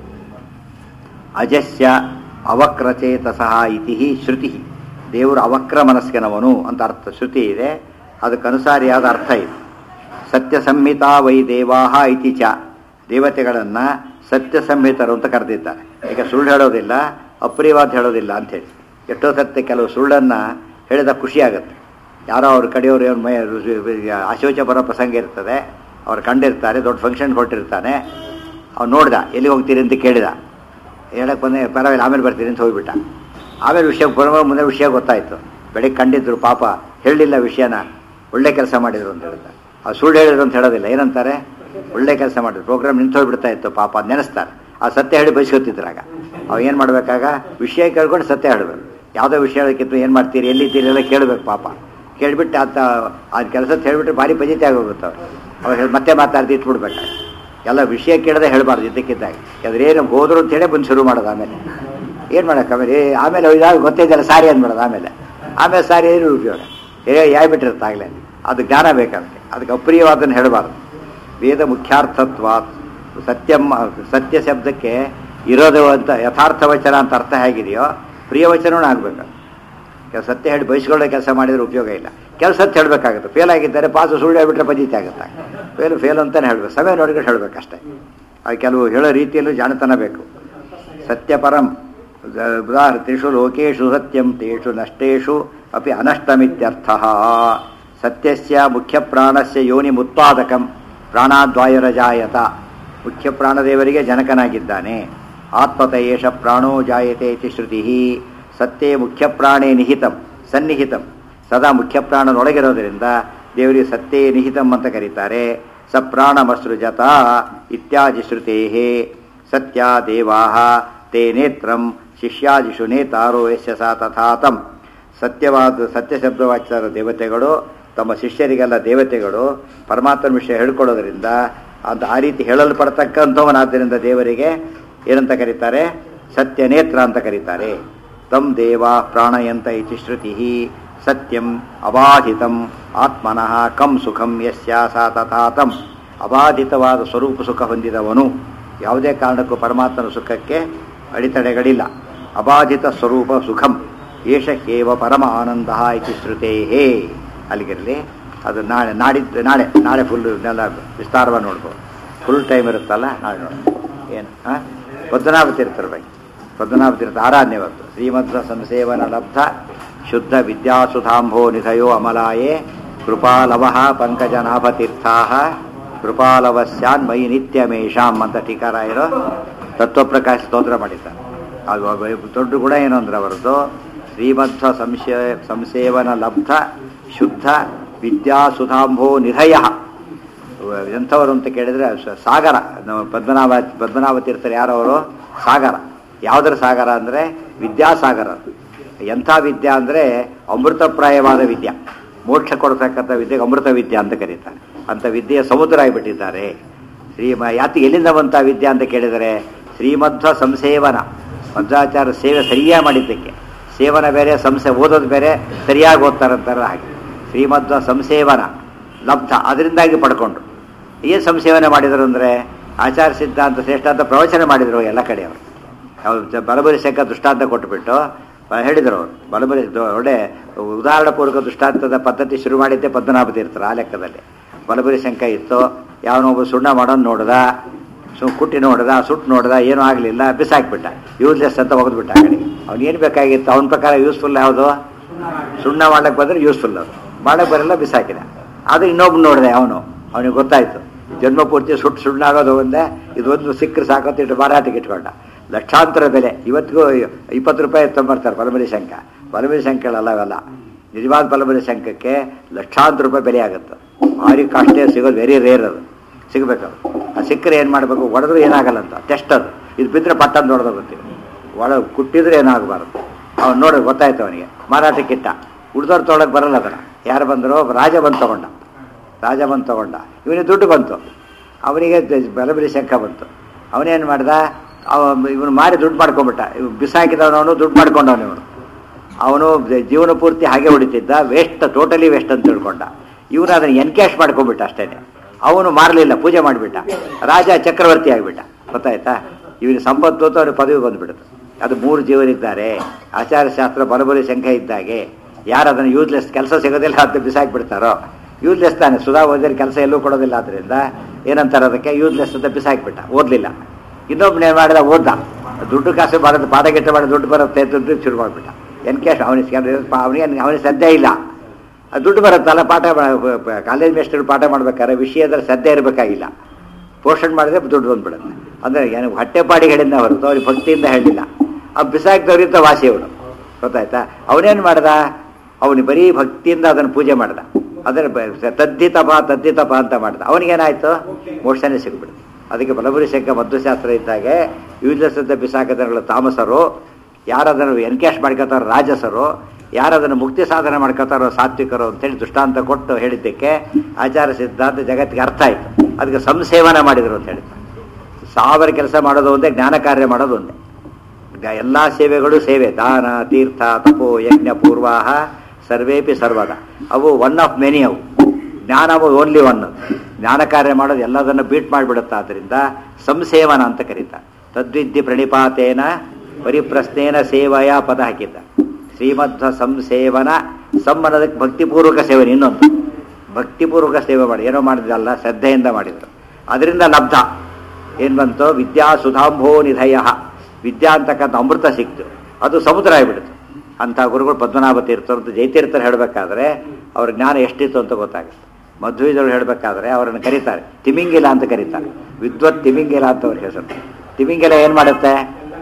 ಅಜಸ್ಯ ಅವಕ್ರಚೇತಸಃ ಇತಿ ಶ್ರುತಿ ದೇವರು ಅವಕ್ರ ಮನಸ್ಸಿನವನು ಅಂತ ಅರ್ಥ ಶ್ರುತಿ ಇದೆ ಅದಕ್ಕನುಸಾರಿಯಾದ ಅರ್ಥ ಇದೆ ಸತ್ಯ ಸಂಹಿತಾ ವೈ ದೇವಾಹ ಇತಿ ಚ ದೇವತೆಗಳನ್ನು ಸತ್ಯ ಸಂಹಿತರು ಅಂತ ಕರೆದಿದ್ದಾರೆ ಈಗ ಸುಳ್ಳು ಹೇಳೋದಿಲ್ಲ ಅಪ್ರಿಯವಾದ ಹೇಳೋದಿಲ್ಲ ಅಂಥೇಳಿ ಎಷ್ಟೋ ಸತ್ಯ ಕೆಲವು ಸುಳ್ಳನ್ನು ಹೇಳಿದ ಖುಷಿಯಾಗುತ್ತೆ ಯಾರೋ ಅವ್ರ ಕಡೆಯವರು ಏನು ಮೈ ಅಶೋಚ ಬರೋ ಪ್ರಸಂಗ ಇರ್ತದೆ ಅವ್ರು ಕಂಡಿರ್ತಾರೆ ದೊಡ್ಡ ಫಂಕ್ಷನ್ ಕೊಟ್ಟಿರ್ತಾನೆ ಅವ್ನು ನೋಡ್ದ ಎಲ್ಲಿ ಹೋಗ್ತೀರಿ ಅಂತ ಕೇಳಿದ ಹೇಳಕ್ಕೆ ಬಂದೆ ಪರವಾಗಿಲ್ಲ ಆಮೇಲೆ ಬರ್ತೀನಿ ಅಂತ ಹೋಗ್ಬಿಟ್ಟ ಆಮೇಲೆ ವಿಷಯ ಬರುವ ಮುಂದೆ ವಿಷಯ ಗೊತ್ತಾಯಿತು ಬೆಳಿಗ್ಗೆ ಕಂಡಿದ್ರು ಪಾಪ ಹೇಳಲಿಲ್ಲ ವಿಷಯನ ಒಳ್ಳೆ ಕೆಲಸ ಮಾಡಿದ್ರು ಅಂತ ಹೇಳ್ತಾರೆ ಆ ಸುಳ್ಳು ಹೇಳಿದ್ರು ಅಂತ ಹೇಳೋದಿಲ್ಲ ಏನಂತಾರೆ ಒಳ್ಳೆ ಕೆಲಸ ಮಾಡಿದ್ರು ಪ್ರೋಗ್ರಾಮ್ ನಿಂತು ಹೋಗ್ಬಿಡ್ತಾ ಇತ್ತು ಪಾಪ ಅದ್ ನೆನೆಸ್ತಾರೆ ಆ ಸತ್ಯ ಹೇಳಿ ಬಯಸ್ಕೊತಿದ್ರಾಗ ಅವ ಏನು ಮಾಡಬೇಕಾಗ ವಿಷಯ ಕೇಳ್ಕೊಂಡು ಸತ್ಯ ಹೇಳಬೇಕು ಯಾವುದೋ ವಿಷಯ ಹೇಳೋಕ್ಕಿತ್ತು ಏನು ಮಾಡ್ತೀರಿ ಎಲ್ಲಿದ್ದೀರಿ ಎಲ್ಲ ಕೇಳಬೇಕು ಪಾಪ ಕೇಳ್ಬಿಟ್ಟು ಆತ ಆ ಕೆಲಸ ಹೇಳ್ಬಿಟ್ರೆ ಭಾರಿ ಪಜಿತಿ ಆಗೋಗುತ್ತೆ ಅವ್ರು ಅವ್ರು ಹೇಳಿ ಮತ್ತೆ ಮಾತಾಡ್ದು ಇಟ್ಬಿಡ್ಬೇಕಾಗ ಎಲ್ಲ ವಿಷಯ ಕೇಳದೆ ಹೇಳಬಾರ್ದು ಇದ್ದಕ್ಕಿದ್ದಾಗ ಯಾವ್ದ್ರೇನು ಹೋದ್ರು ಅಂತ ಹೇಳಿ ಬಂದು ಶುರು ಮಾಡೋದು ಆಮೇಲೆ ಏನು ಮಾಡೋಕೆ ಆಮೇಲೆ ಏ, ಆಮೇಲೆ ಇದಾಗ ಗೊತ್ತಿದ್ದಲ್ಲ ಸಾರಿ ಅಂದ್ಬಿಡೋದು ಆಮೇಲೆ ಆಮೇಲೆ ಸಾರಿ ಏನು ಉಪಯೋಗ ಏ ಯಾಯ್ಬಿಟ್ಟಿರುತ್ತೆ ಆಗಲೇ ಅದು ಜ್ಞಾನ ಬೇಕಾಗುತ್ತೆ ಅದಕ್ಕೆ ಅಪ್ರಿಯವಾದನ್ನು ಹೇಳಬಾರ್ದು ವೇದ ಮುಖ್ಯಾರ್ಥತ್ವ ಸತ್ಯಂ ಸತ್ಯ ಶಬ್ದಕ್ಕೆ ಇರೋದು ಅಂತ ಯಥಾರ್ಥ ವಚನ ಅಂತ ಅರ್ಥ ಹೇಗಿದೆಯೋ ಪ್ರಿಯ ವಚನವೂ ಆಗಬೇಕು ಕೆಲ ಸತ್ಯ ಹೇಳಿ ಬಯಸ್ಕೊಳ್ಳೋ ಕೆಲಸ ಮಾಡಿದ್ರೆ ಉಪಯೋಗ ಇಲ್ಲ ಕೆಲಸ ಸತ್ಯ ಹೇಳಬೇಕಾಗುತ್ತೆ ಫೇಲ್ ಆಗಿದ್ದಾರೆ ಪಾಸು ಸುಳ್ಳು ಹೇಳ್ಬಿಟ್ರೆ ಪದ್ಧತಿ ಆಗುತ್ತೆ ಫೇಲ್ ಫೇಲ್ ಅಂತಲೇ ಹೇಳ್ಬೇಕು ಸಮಯ ನೋಡಿಕೊಂಡು ಹೇಳಬೇಕಷ್ಟೇ ಅದು ಕೆಲವು ಹೇಳೋ ರೀತಿಯಲ್ಲೂ ಜಾಣತನ ಬೇಕು ಸತ್ಯಪರಂ ಉದಾಹೃತೇಷು ಲೋಕೇಶು ಸತ್ಯಂ ತೇಷು ನಷ್ಟೇಷು ಅಪಿ ಅನಷ್ಟಮಿತ್ಯರ್ಥ ಸತ್ಯಸ್ಯ ಮುಖ್ಯ ಪ್ರಾಣಸ್ಯ ಯೋನಿ ಮುತ್ಪಾದಕಂ ಪ್ರಾಣಾದ್ವಾಯುರಜಾಯತ ಮುಖ್ಯ ಪ್ರಾಣದೇವರಿಗೆ ಜನಕನಾಗಿದ್ದಾನೆ ಆತ್ಮತ ಏಷ ಪ್ರಾಣೋ ಜಾಯತೆ ಇತಿ ಶ್ರುತಿ ಸತ್ಯೇ ಮುಖ್ಯ ಪ್ರಾಣೇ ನಿಹಿತಂ ಸನ್ನಿಹಿತಂ ಸದಾ ಮುಖ್ಯ ಪ್ರಾಣನೊಳಗಿರೋದ್ರಿಂದ ದೇವರಿಗೆ ಸತ್ಯೇ ನಿಹಿತಂ ಅಂತ ಕರೀತಾರೆ ಸ ಪ್ರಾಣಮಸೃಜತ ಇತ್ಯಾದಿ ಶ್ರುತೇ ಸತ್ಯ ದೇವಾ ತೇ ನೇತ್ರಂ ಶಿಷ್ಯಾದಿಷು ನೇತಾರೋ ಯಶ ಸ ತಥಾತಂ ಸತ್ಯವಾದ ಸತ್ಯ ಶಬ್ದವಾಚ್ಯರ ದೇವತೆಗಳು ತಮ್ಮ ಶಿಷ್ಯರಿಗೆಲ್ಲ ದೇವತೆಗಳು ಪರಮಾತ್ಮನ ವಿಷಯ ಹೇಳ್ಕೊಳ್ಳೋದ್ರಿಂದ ಅಂತ ಆ ರೀತಿ ಹೇಳಲ್ಪಡ್ತಕ್ಕಂಥವನಾದ್ದರಿಂದ ದೇವರಿಗೆ ಏನಂತ ಕರೀತಾರೆ ಸತ್ಯ ನೇತ್ರ ಅಂತ ಕರೀತಾರೆ ತಂ ದೇವ ಪ್ರಾಣಯಂತ ಇತಿ ಶ್ರುತಿ ಸತ್ಯಂ ಅಬಾಧಿತಂ ಆತ್ಮನಃ ಕಂ ಸುಖಂ ಯಸ್ಯ ಸ ತಥಾತಂ ಅಬಾಧಿತವಾದ ಸ್ವರೂಪ ಸುಖ ಹೊಂದಿದವನು ಯಾವುದೇ ಕಾರಣಕ್ಕೂ ಪರಮಾತ್ಮನ ಸುಖಕ್ಕೆ ಅಡೆತಡೆಗಳಿಲ್ಲ ಅಬಾಧಿತ ಸ್ವರೂಪ ಸುಖಂ ಏಷ ಕೇವ ಪರಮ ಆನಂದ ಇತಿ ಶ್ರುತೇ ಅಲ್ಲಿಗಿರಲಿ ಅದು ನಾಳೆ ನಾಡಿದ್ದು ನಾಳೆ ನಾಳೆ ಫುಲ್ ಎಲ್ಲ ವಿಸ್ತಾರವಾಗಿ ನೋಡ್ಬೋದು ಫುಲ್ ಟೈಮ್ ಇರುತ್ತಲ್ಲ ನಾಳೆ ನೋಡಿ ಏನು ಹಾಂ ಪದ್ಮನಾಭ ತೀರ್ಥರ ಬಗ್ಗೆ ಪದ್ಮನಾಭ ತೀರ್ಥ ಆರಾಧನೆ ಇವತ್ತು ಶ್ರೀಮಂತ ಸಂಸೇವನ ಲಬ್ಧ ಶುದ್ಧ ವಿದ್ಯಾಸುಧಾಂಭೋ ನಿಧಯೋ ಅಮಲಾಯೇ ಕೃಪಾಲವ ಪಂಕಜನಾಭತೀರ್ಥಾ ಕೃಪಾಲವಸ್ಯಾನ್ ಮೈ ನಿತ್ಯಮೇಷಾಂ ಅಂತ ಟೀಕಾರಾಯರು ತತ್ವಪ್ರಕಾಶ ಸ್ತೋತ್ರ ಮಾಡಿದ್ದಾರೆ ಅದು ಒಬ್ಬ ದೊಡ್ಡ ಗುಣ ಏನು ಅಂದ್ರೆ ಅವರದ್ದು ಶ್ರೀಮಧ್ವ ಸಂಶಯ ಸಂಸೇವನ ಲಬ್ಧ ಶುದ್ಧ ವಿದ್ಯಾಸುಧಾಂಭೋ ನಿಧಯ ಎಂಥವರು ಅಂತ ಕೇಳಿದರೆ ಸ- ಸಾಗರ ನಮ್ಮ ಪದ್ಮನಾಭ ಪದ್ಮನಾಭ ತೀರ್ಥರು ಯಾರವರು ಸಾಗರ ಯಾವುದರ ಸಾಗರ ಅಂದರೆ ವಿದ್ಯಾಸಾಗರ ಎಂಥ ವಿದ್ಯಾ ಅಂದರೆ ಅಮೃತಪ್ರಾಯವಾದ ವಿದ್ಯಾ ಮೋಕ್ಷ ಕೊಡ್ತಕ್ಕಂಥ ವಿದ್ಯೆಗೆ ಅಮೃತ ವಿದ್ಯಾ ಅಂತ ಕರೀತಾರೆ ಅಂಥ ವಿದ್ಯೆಯ ಸಮುದ್ರ ಆಗಿಬಿಟ್ಟಿದ್ದಾರೆ ಶ್ರೀಮ ಯಾತಿ ಎಲ್ಲಿಂದ ಬಂತ ವಿದ್ಯಾ ಅಂತ ಕೇಳಿದರೆ ಶ್ರೀಮಧ್ವ ಸಂಸೇವನ ಮಧ್ವಾಚಾರ್ಯ ಸೇವೆ ಸರಿಯಾಗಿ ಮಾಡಿದ್ದಕ್ಕೆ ಸೇವನ ಬೇರೆ ಸಂಸೆ ಓದೋದು ಬೇರೆ ಸರಿಯಾಗಿ ಓದ್ತಾರಂತಾರಲ್ಲ ಹಾಗೆ ಶ್ರೀಮಧ್ವ ಸಂಸೇವನ ಲಬ್ಧ ಅದರಿಂದಾಗಿ ಪಡ್ಕೊಂಡ್ರು ಏನು ಸಂಸೇವನೆ ಮಾಡಿದರು ಅಂದರೆ ಆಚಾರ ಸಿದ್ಧಾಂತ ಶ್ರೇಷ್ಠ ಅಂತ ಪ್ರವಚನ ಮಾಡಿದರು ಎಲ್ಲ ಕಡೆ ಅವರು ಅವ್ರು ಜ- ಬಲಬರಿ ಶಂಕ ದೃಷ್ಟಾಂತ ಕೊಟ್ಟುಬಿಟ್ಟು ಆ, ಹೇಳಿದರು ಅವರು ಬಲಬರಿ ದೊ- ಒಳ್ಳೆ ಉದಾಹರಣಪೂರ್ವಕ ದೃಷ್ಟಾಂತದ ಪದ್ಧತಿ ಶುರು ಮಾಡಿದ್ದೆ ಪದ್ಮನಾಭ ತೀರ್ಥರು ಆ ಲೆಕ್ಕದಲ್ಲಿ ಬಲಬರಿ ಶಂಕ ಇತ್ತು ಯಾವನೊಬ್ಬ ಸುಣ್ಣ ಮಾಡೋನು ನೋಡ್ದ ಸು ಕುಟ್ಟಿ ನೋಡ್ದ ಸುಟ್ಟು ನೋಡ್ದ ಏನೂ ಆಗಲಿಲ್ಲ ಬಿಸಾಕ್ಬಿಟ್ಟ ಯೂಸ್ಲೆಸ್ ಅಂತ ಒಗೆದ್ಬಿಟ್ಟ ಆ ಕಡೆಗೆ ಅವ್ನು ಏನು ಬೇಕಾಗಿತ್ತು ಅವನ ಪ್ರಕಾರ ಯೂಸ್ಫುಲ್ ಯಾವುದು ಸುಣ್ಣ ಮಾಡ್ಲಿಕ್ಕೆ ಬಂದರೆ ಯೂಸ್ಫುಲ್ ಅದು ಮಾಡಕ್ಕೆ ಬರಲ್ಲ ಬಿಸಾಕಿದ ಅದು ಇನ್ನೊಬ್ಬ ನೋಡಿದೆ ಅವನು ಅವನಿಗೆ ಗೊತ್ತಾಯ್ತು ಜನ್ಮ ಪೂರ್ತಿ ಸುಟ್ಟು ಸುಣ್ಣ ಆಗೋದು ಒಂದೇ ಇದೊಂದು ಸಿಕ್ಕರೆ ಸಾಕಂತ ಇಟ್ಟು ಮಾರಾಟಕ್ಕೆ ಇಟ್ಕೊಂಡ ಲಕ್ಷಾಂತರ ಬೆಲೆ ಇವತ್ತಿಗೂ ಇಪ್ಪತ್ತು ರೂಪಾಯಿ ತೊಂಬರ್ತಾರೆ ಬಲಬಲಿ ಶಂಕ ಬಲಬಲಿ ಶಂಕಗಳಲ್ಲ ಅವೆಲ್ಲ ನಿಜವಾದ ಬಲಬಲಿ ಶಂಕಕ್ಕೆ ಲಕ್ಷಾಂತರ ರೂಪಾಯಿ ಬೆಲೆ ಆಗುತ್ತೆ ಭಾರಿ ಕಾಸ್ಟ್ಲಿ ಸಿಗೋದು ವೆರಿ ರೇರ್ ಅದು ಸಿಗಬೇಕು ಅದು ಆ ಸಿಕ್ಕರೆ ಏನು ಮಾಡಬೇಕು ಹೊಡೆದ್ರು ಏನಾಗಲ್ಲ ಅಂತ ಟೆಸ್ಟ್ ಅದು ಇದು ಬಿದ್ದರೆ ಪಟ್ಟಂತ ನೋಡೋದು ಗೊತ್ತೀವಿ ಒಳ ಕುಟ್ಟಿದ್ರೆ ಏನಾಗಬಾರ್ದು ಅವ್ನು ನೋಡಿ ಗೊತ್ತಾಯ್ತು ಅವನಿಗೆ ಮಾರಾಟಕ್ಕಿಟ್ಟ ಉಳ್ದವ್ರು ತೊಗೊಳಕ್ಕೆ ಬರಲ್ಲ ಅದನ್ನ ಯಾರು ಬಂದರು ರಾಜ ಬಂದು ತಗೊಂಡ ರಾಜ ಬಂದು ತಗೊಂಡ ಇವನಿಗೆ ದುಡ್ಡು ಬಂತು ಅವನಿಗೆ ಬಲಬಲಿ ಶಂಕ ಬಂತು ಅವನೇನು ಮಾಡ್ದ ಅವ ಇವನು ಮಾರಿ ದುಡ್ಡು ಮಾಡ್ಕೊಂಬಿಟ್ಟ ಇವ್ ಬಿಸಾಕಿದವನವನು ದುಡ್ಡು ಮಾಡ್ಕೊಂಡವನು ಇವನು ಅವನು ಜೀವನ ಪೂರ್ತಿ ಹಾಗೆ ಹೊಡಿತಿದ್ದ ವೇಸ್ಟ್ ಟೋಟಲಿ ವೇಸ್ಟ್ ಅಂತ ತಿಳ್ಕೊಂಡ ಇವನು ಅದನ್ನು ಎನ್ಕ್ಯಾಶ್ ಮಾಡ್ಕೊಂಡ್ಬಿಟ್ಟ ಅಷ್ಟೇ ಅವನು ಮಾರಲಿಲ್ಲ ಪೂಜೆ ಮಾಡಿಬಿಟ್ಟ ರಾಜ ಚಕ್ರವರ್ತಿ ಆಗಿಬಿಟ್ಟ ಗೊತ್ತಾಯ್ತಾ ಇವನಿಗೆ ಸಂಪತ್ತು ಅಂತ ಅವ್ರಿಗೆ ಪದವಿ ಬಂದ್ಬಿಡುತ್ತೆ ಅದು ಮೂರು ಜೀವರಿದ್ದಾರೆ ಆಚಾರಶಾಸ್ತ್ರ ಬಲಬಲಿ ಸಂಖ್ಯೆ ಇದ್ದಾಗೆ ಯಾರು ಅದನ್ನು ಯೂಸ್ಲೆಸ್ ಕೆಲಸ ಸಿಗೋದಿಲ್ಲ ಅಂತ ಬಿಸಾಕ್ಬಿಡ್ತಾರೋ ಯೂಸ್ಲೆಸ್ ತಾನೆ ಸುಧಾ ಓದಿದ್ರೆ ಕೆಲಸ ಎಲ್ಲೂ ಕೊಡೋದಿಲ್ಲ ಆದ್ದರಿಂದ ಏನಂತಾರೆ ಅದಕ್ಕೆ ಯೂಸ್ಲೆಸ್ ಅಂತ ಬಿಸಾಕ್ಬಿಟ್ಟ ಓದಲಿಲ್ಲ ಇನ್ನೊಬ್ಬನೇ ಮಾಡಿದ ಓದ್ದ ದುಡ್ಡು ಕಾಸು ಬರೋದು ಪಾಠಗಿಟ್ಟ ಮಾಡಿ ದುಡ್ಡು ಬರುತ್ತೆ ದುಡ್ಡು ಶುರು ಮಾಡಿಬಿಟ್ಟ ಎನ್ ಕ್ಯಾಶ್ ಅವನಿಗೆ ಅವನಿಗೆ ಅವನಿಗೆ ಸದ್ಯ ಇಲ್ಲ ಅದು ದುಡ್ಡು ಬರುತ್ತಲ್ಲ ಪಾಠ ಕಾಲೇಜ್ ಮೇಸ್ಟರ್ ಪಾಠ ಮಾಡ್ಬೇಕಾದ್ರೆ ವಿಷಯದಲ್ಲಿ ಸದ್ಯ ಇರಬೇಕಾಗಿಲ್ಲ ಪೋಷಣೆ ಮಾಡಿದ್ರೆ ದುಡ್ಡು ಬಂದ್ಬಿಡುತ್ತೆ ಅಂದರೆ ಏನು ಹೊಟ್ಟೆಪಾಡಿಗೆ ಹೇಳಿದ್ದ ಹೊರತು ಅವ್ರಿಗೆ ಭಕ್ತಿಯಿಂದ ಹೇಳಿಲ್ಲ ಆ ಬಿಸಾಕ್ದವ್ರಿಂದ ವಾಸಿ ಅವನು ಗೊತ್ತಾಯ್ತಾ ಅವನೇನು ಮಾಡ್ದ ಅವನು ಬರೀ ಭಕ್ತಿಯಿಂದ ಅದನ್ನು ಪೂಜೆ ಮಾಡ್ದ ಅದರ ಬ- ತದ್ದಿತಪ ತದ್ದಿತಪ ಅಂತ ಮಾಡ್ದ ಅವನಿಗೇನಾಯ್ತು ಮೋಕ್ಷನೇ ಸಿಗ್ಬಿಡ್ತು ಅದಕ್ಕೆ ಬಲಬುರಿ ಶಂಕ ಮಧುಶಾಸ್ತ್ರ ಇದ್ದಾಗೆ ಯೂಸ್ಲೆಸ್ ಅಂತ ಬಿಸಾಕದಗಳು ತಾಮಸರು ಯಾರದನ್ನು ಎನ್ಕ್ಯಾಶ್ ಮಾಡ್ಕೋತಾರೋ ರಾಜಸರು ಯಾರದನ್ನು ಮುಕ್ತಿ ಸಾಧನೆ ಮಾಡ್ಕೋತಾರೋ ಸಾತ್ವಿಕರು ಅಂತೇಳಿ ದೃಷ್ಟಾಂತ ಕೊಟ್ಟು ಹೇಳಿದ್ದಕ್ಕೆ ಆಚಾರ ಸಿದ್ಧಾಂತ ಜಗತ್ತಿಗೆ ಅರ್ಥ ಆಯಿತು ಅದಕ್ಕೆ ಸಂಸೇವನ ಮಾಡಿದರು ಅಂತ ಹೇಳಿದ್ರು ಸಾವಿರ ಕೆಲಸ ಮಾಡೋದು ಒಂದೇ ಜ್ಞಾನ ಕಾರ್ಯ ಮಾಡೋದು ಒಂದೇ ಎಲ್ಲ ಸೇವೆಗಳು ಸೇವೆ ದಾನ ತೀರ್ಥ ತಪೋ ಯಜ್ಞ ಪೂರ್ವಾಹ ಸರ್ವೇಪಿ ಸರ್ವದ ಅವು ಒನ್ ಆಫ್ ಮೆನಿ ಅವು ಜ್ಞಾನ ಅವು ಓನ್ಲಿ ಒನ್ ಜ್ಞಾನ ಕಾರ್ಯ ಮಾಡೋದು ಎಲ್ಲದನ್ನು ಬೀಟ್ ಮಾಡಿಬಿಡುತ್ತೆ ಆದ್ದರಿಂದ ಸಂಸೇವನ ಅಂತ ಕರೀತಾರೆ ತದ್ವಿದ್ಯೆ ಪ್ರಣಿಪಾತೇನ ಪರಿಪ್ರಶ್ನೇನ ಸೇವಯ ಪದ ಹಾಕಿದ್ದ ಶ್ರೀಮಧ್ವ ಸಂಸೇವನ ಸಂ ಅನ್ನೋದಕ್ಕೆ ಭಕ್ತಿಪೂರ್ವಕ ಸೇವನೆ ಇನ್ನೊಂದು ಭಕ್ತಿಪೂರ್ವಕ ಸೇವೆ ಮಾಡಿ ಏನೋ ಮಾಡಿದ್ರಲ್ಲ ಶ್ರದ್ಧೆಯಿಂದ ಮಾಡಿದರು ಅದರಿಂದ ಲಬ್ಧ ಏನು ಬಂತು ವಿದ್ಯಾ ಸುಧಾಂಭೋ ನಿಧಯ ವಿದ್ಯಾ ಅಂತಕ್ಕಂಥ ಅಮೃತ ಸಿಕ್ತು ಅದು ಸಮುದ್ರ ಆಗಿಬಿಡ್ತು ಅಂಥ ಗುರುಗಳು ಪದ್ಮನಾಭ ತೀರ್ಥರು ಅಂತ ಜಯತೀರ್ಥರು ಹೇಳಬೇಕಾದ್ರೆ ಅವ್ರ ಜ್ಞಾನ ಎಷ್ಟಿತ್ತು ಅಂತ ಗೊತ್ತಾಗುತ್ತೆ ಮಧ್ವಿದವರು ಹೇಳಬೇಕಾದ್ರೆ ಅವರನ್ನು ಕರೀತಾರೆ ತಿಮಿಂಗಿಲ ಅಂತ ಕರೀತಾರೆ ವಿದ್ವತ್ ತಿಮಿಂಗಿಲ ಅಂತ ಅವ್ರ ಹೆಸರು ತಿಮಿಂಗಿಲ ಏನು ಮಾಡುತ್ತೆ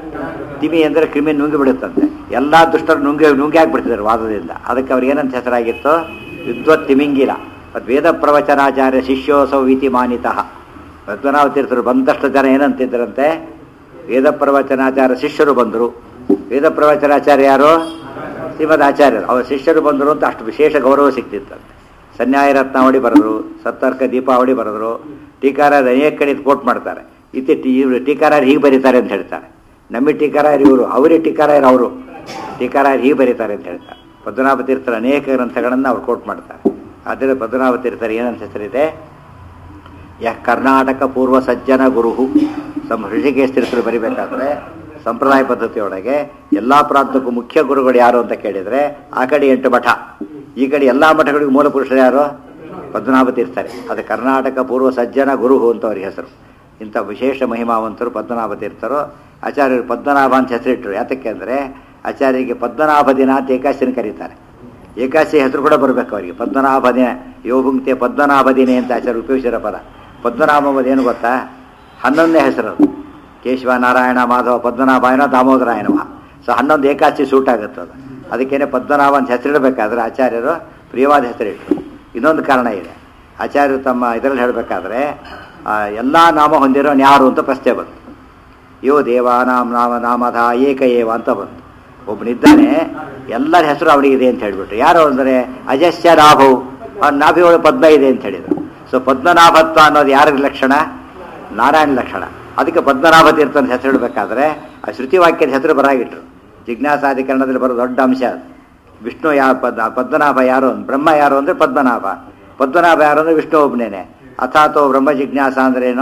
ತಿಮಿ ಅಂದರೆ ಕ್ರಿಮಿ ನುಂಗಿ ಬಿಡುತ್ತಂತೆ ಎಲ್ಲ ದುಷ್ಟರು ನುಂಗಿ ನುಂಗಿ ಹಾಕ್ಬಿಡ್ತಿದ್ದಾರೆ ವಾದದಿಂದ ಅದಕ್ಕೆ ಅವ್ರಿಗೆ ಏನಂತ ಹೆಸರಾಗಿತ್ತು ವಿದ್ವತ್ ತಿಮಿಂಗಿಲ ಮತ್ತು ವೇದ ಪ್ರವಚನಾಚಾರ್ಯ ಶಿಷ್ಯೋಸೌ ಇತಿ ಮಾನಿತಃ ಪದ್ಮನಾಭ ತೀರ್ಥರು ಬಂದಷ್ಟು ಜನ ಏನಂತಿದ್ದರಂತೆ ವೇದ ಪ್ರವಚನಾಚಾರ್ಯ ಶಿಷ್ಯರು ಬಂದರು ವೇದ ಪ್ರವಚನಾಚಾರ್ಯ ಯಾರು ಶ್ರೀಮದ್ ಆಚಾರ್ಯರು ಅವ್ರ ಶಿಷ್ಯರು ಬಂದರು ಅಂತ ಅಷ್ಟು ವಿಶೇಷ ಗೌರವ ಸಿಕ್ತಿತ್ತಂತೆ ಸನ್ಯಾಯ ರತ್ನಾವಳಿ ಬರೆದ್ರು ಸತ್ತರ್ಕ ದೀಪಾವಳಿ ಬರೆದ್ರು ಟೀಕಾರಾಯ ಅನೇಕ ಕಡೆ ಕೋಟ್ ಮಾಡ್ತಾರೆ ಇತಿ ಟಿ ಇವರು ಟೀಕಾರಾಯರು ಹೀಗೆ ಬರೀತಾರೆ ಅಂತ ಹೇಳ್ತಾರೆ ನಮ್ಮಿ ಟೀಕಾರಾಯರು ಇವರು ಅವರೇ ಟೀಕಾರಾಯರು ಅವರು ಟೀಕಾರಾಯರು ಹೀಗೆ ಬರೀತಾರೆ ಅಂತ ಹೇಳ್ತಾರೆ ಪದ್ಮನಾಭ ತೀರ್ಥರ ಅನೇಕ ಗ್ರಂಥಗಳನ್ನು ಅವ್ರು ಕೋಟ್ ಮಾಡ್ತಾರೆ ಆದ್ದರಿಂದ ಪದ್ಮನಾಭ ತೀರ್ಥರು ಏನಂತ ಹೆಸರಿದೆ ಯಃ ಕರ್ನಾಟಕ ಪೂರ್ವ ಸಜ್ಜನ ಗುರುಹು ಸಂ ಋಷಿಕೇಶ್ ತೀರ್ಥರು ಬರಿಬೇಕಾದ್ರೆ ಸಂಪ್ರದಾಯ ಪದ್ಧತಿಯೊಳಗೆ ಎಲ್ಲ ಪ್ರಾಂತಕ್ಕೂ ಮುಖ್ಯ ಗುರುಗಳು ಯಾರು ಅಂತ ಕೇಳಿದರೆ ಆ ಕಡೆ ಎಂಟು ಮಠ ಈ ಕಡೆ ಎಲ್ಲ ಮಠಗಳಿಗೂ ಮೂಲ ಪುರುಷರು ಯಾರು ಪದ್ಮನಾಭ ತೀರ್ಥರೇ ಅದು ಕರ್ನಾಟಕ ಪೂರ್ವ ಸಜ್ಜನ ಗುರುಹು ಅಂತ ಅವ್ರಿಗೆ ಹೆಸರು ಇಂಥ ವಿಶೇಷ ಮಹಿಮಾವಂತರು ಪದ್ಮನಾಭ ತೀರ್ಥರು ಆಚಾರ್ಯರು ಪದ್ಮನಾಭ ಅಂತ ಹೆಸರಿಟ್ಟರು ಯಾತಕ್ಕೆ ಅಂದರೆ ಆಚಾರ್ಯರಿಗೆ ಪದ್ಮನಾಭ ದಿನ ಅಂತ ಏಕಾಶಿನ ಕರೀತಾರೆ ಏಕಾಶಿ ಹೆಸರು ಕೂಡ ಬರಬೇಕು ಅವರಿಗೆ ಪದ್ಮನಾಭ ದಿನ ಯೋಭುಂಕ್ತೆ ಪದ್ಮನಾಭ ದಿನೇ ಅಂತ ಆಚಾರ್ಯ ಉಪಯೋಗಿಸಿರೋ ಪದ ಪದ್ಮನಾಭ ಏನು ಗೊತ್ತಾ ಹನ್ನೊಂದನೇ ಹೆಸರು ಅದು ಕೇಶವ ನಾರಾಯಣ ಮಾಧವ ಪದ್ಮನಾಭಾಯನ ದಾಮೋದರಾಯನವ ಸೊ ಹನ್ನೊಂದು ಏಕಾಶಿ ಸೂಟ್ ಆಗುತ್ತೆ ಅದು ಅದಕ್ಕೇನೆ ಪದ್ಮನಾಭ ಅಂತ ಹೆಸರಿಡಬೇಕಾದ್ರೆ ಆಚಾರ್ಯರು ಪ್ರಿಯವಾದ ಹೆಸರಿಟ್ಟರು ಇನ್ನೊಂದು ಕಾರಣ ಇದೆ ಆಚಾರ್ಯರು ತಮ್ಮ ಇದರಲ್ಲಿ ಹೇಳಬೇಕಾದ್ರೆ ಎಲ್ಲ ನಾಮ ಹೊಂದಿರೋನು ಯಾರು ಅಂತ ಪ್ರಶ್ನೆ ಬಂತು ಯೋ ದೇವಾನಾಂ ನಾಮ ನಾಮಧ ಏಕ ಏವ ಅಂತ ಬಂತು ಒಬ್ಬನಿದ್ದಾನೆ ಎಲ್ಲರ ಹೆಸರು ಅವನಿಗಿದೆ ಅಂತ ಹೇಳ್ಬಿಟ್ರು ಯಾರು ಅಂದರೆ ಅಜಸ್ಯ ನಾಭವು ಅವ್ನ ನಾಭಿ ಒಳಗೆ ಪದ್ಮ ಇದೆ ಅಂತ ಹೇಳಿದರು ಸೊ ಪದ್ಮನಾಭತ್ವ ಅನ್ನೋದು ಯಾರ ಲಕ್ಷಣ ನಾರಾಯಣ ಲಕ್ಷಣ ಅದಕ್ಕೆ ಪದ್ಮನಾಭ ತೀರ್ಥ ಅಂತ ಹೆಸರು ಇಡಬೇಕಾದ್ರೆ ಆ ಶ್ರುತಿ ವಾಕ್ಯದ ಹೆಸರು ಬರಾಗಿಟ್ರು ಜಿಜ್ಞಾಸಾಧಿಕರಣದಲ್ಲಿ ಬರೋ ದೊಡ್ಡ ಅಂಶ ಅದು ವಿಷ್ಣು ಯಾವ ಪದ್ ಪದ್ಮನಾಭ ಯಾರು ಬ್ರಹ್ಮ ಯಾರು ಅಂದರೆ ಪದ್ಮನಾಭ ಪದ್ಮನಾಭ ಯಾರು ಅಂದರೆ ವಿಷ್ಣು ಒಬ್ಬನೇನೆ ಅಥಾತೋ ಬ್ರಹ್ಮ ಜಿಜ್ಞಾಸ ಅಂದ್ರೇನು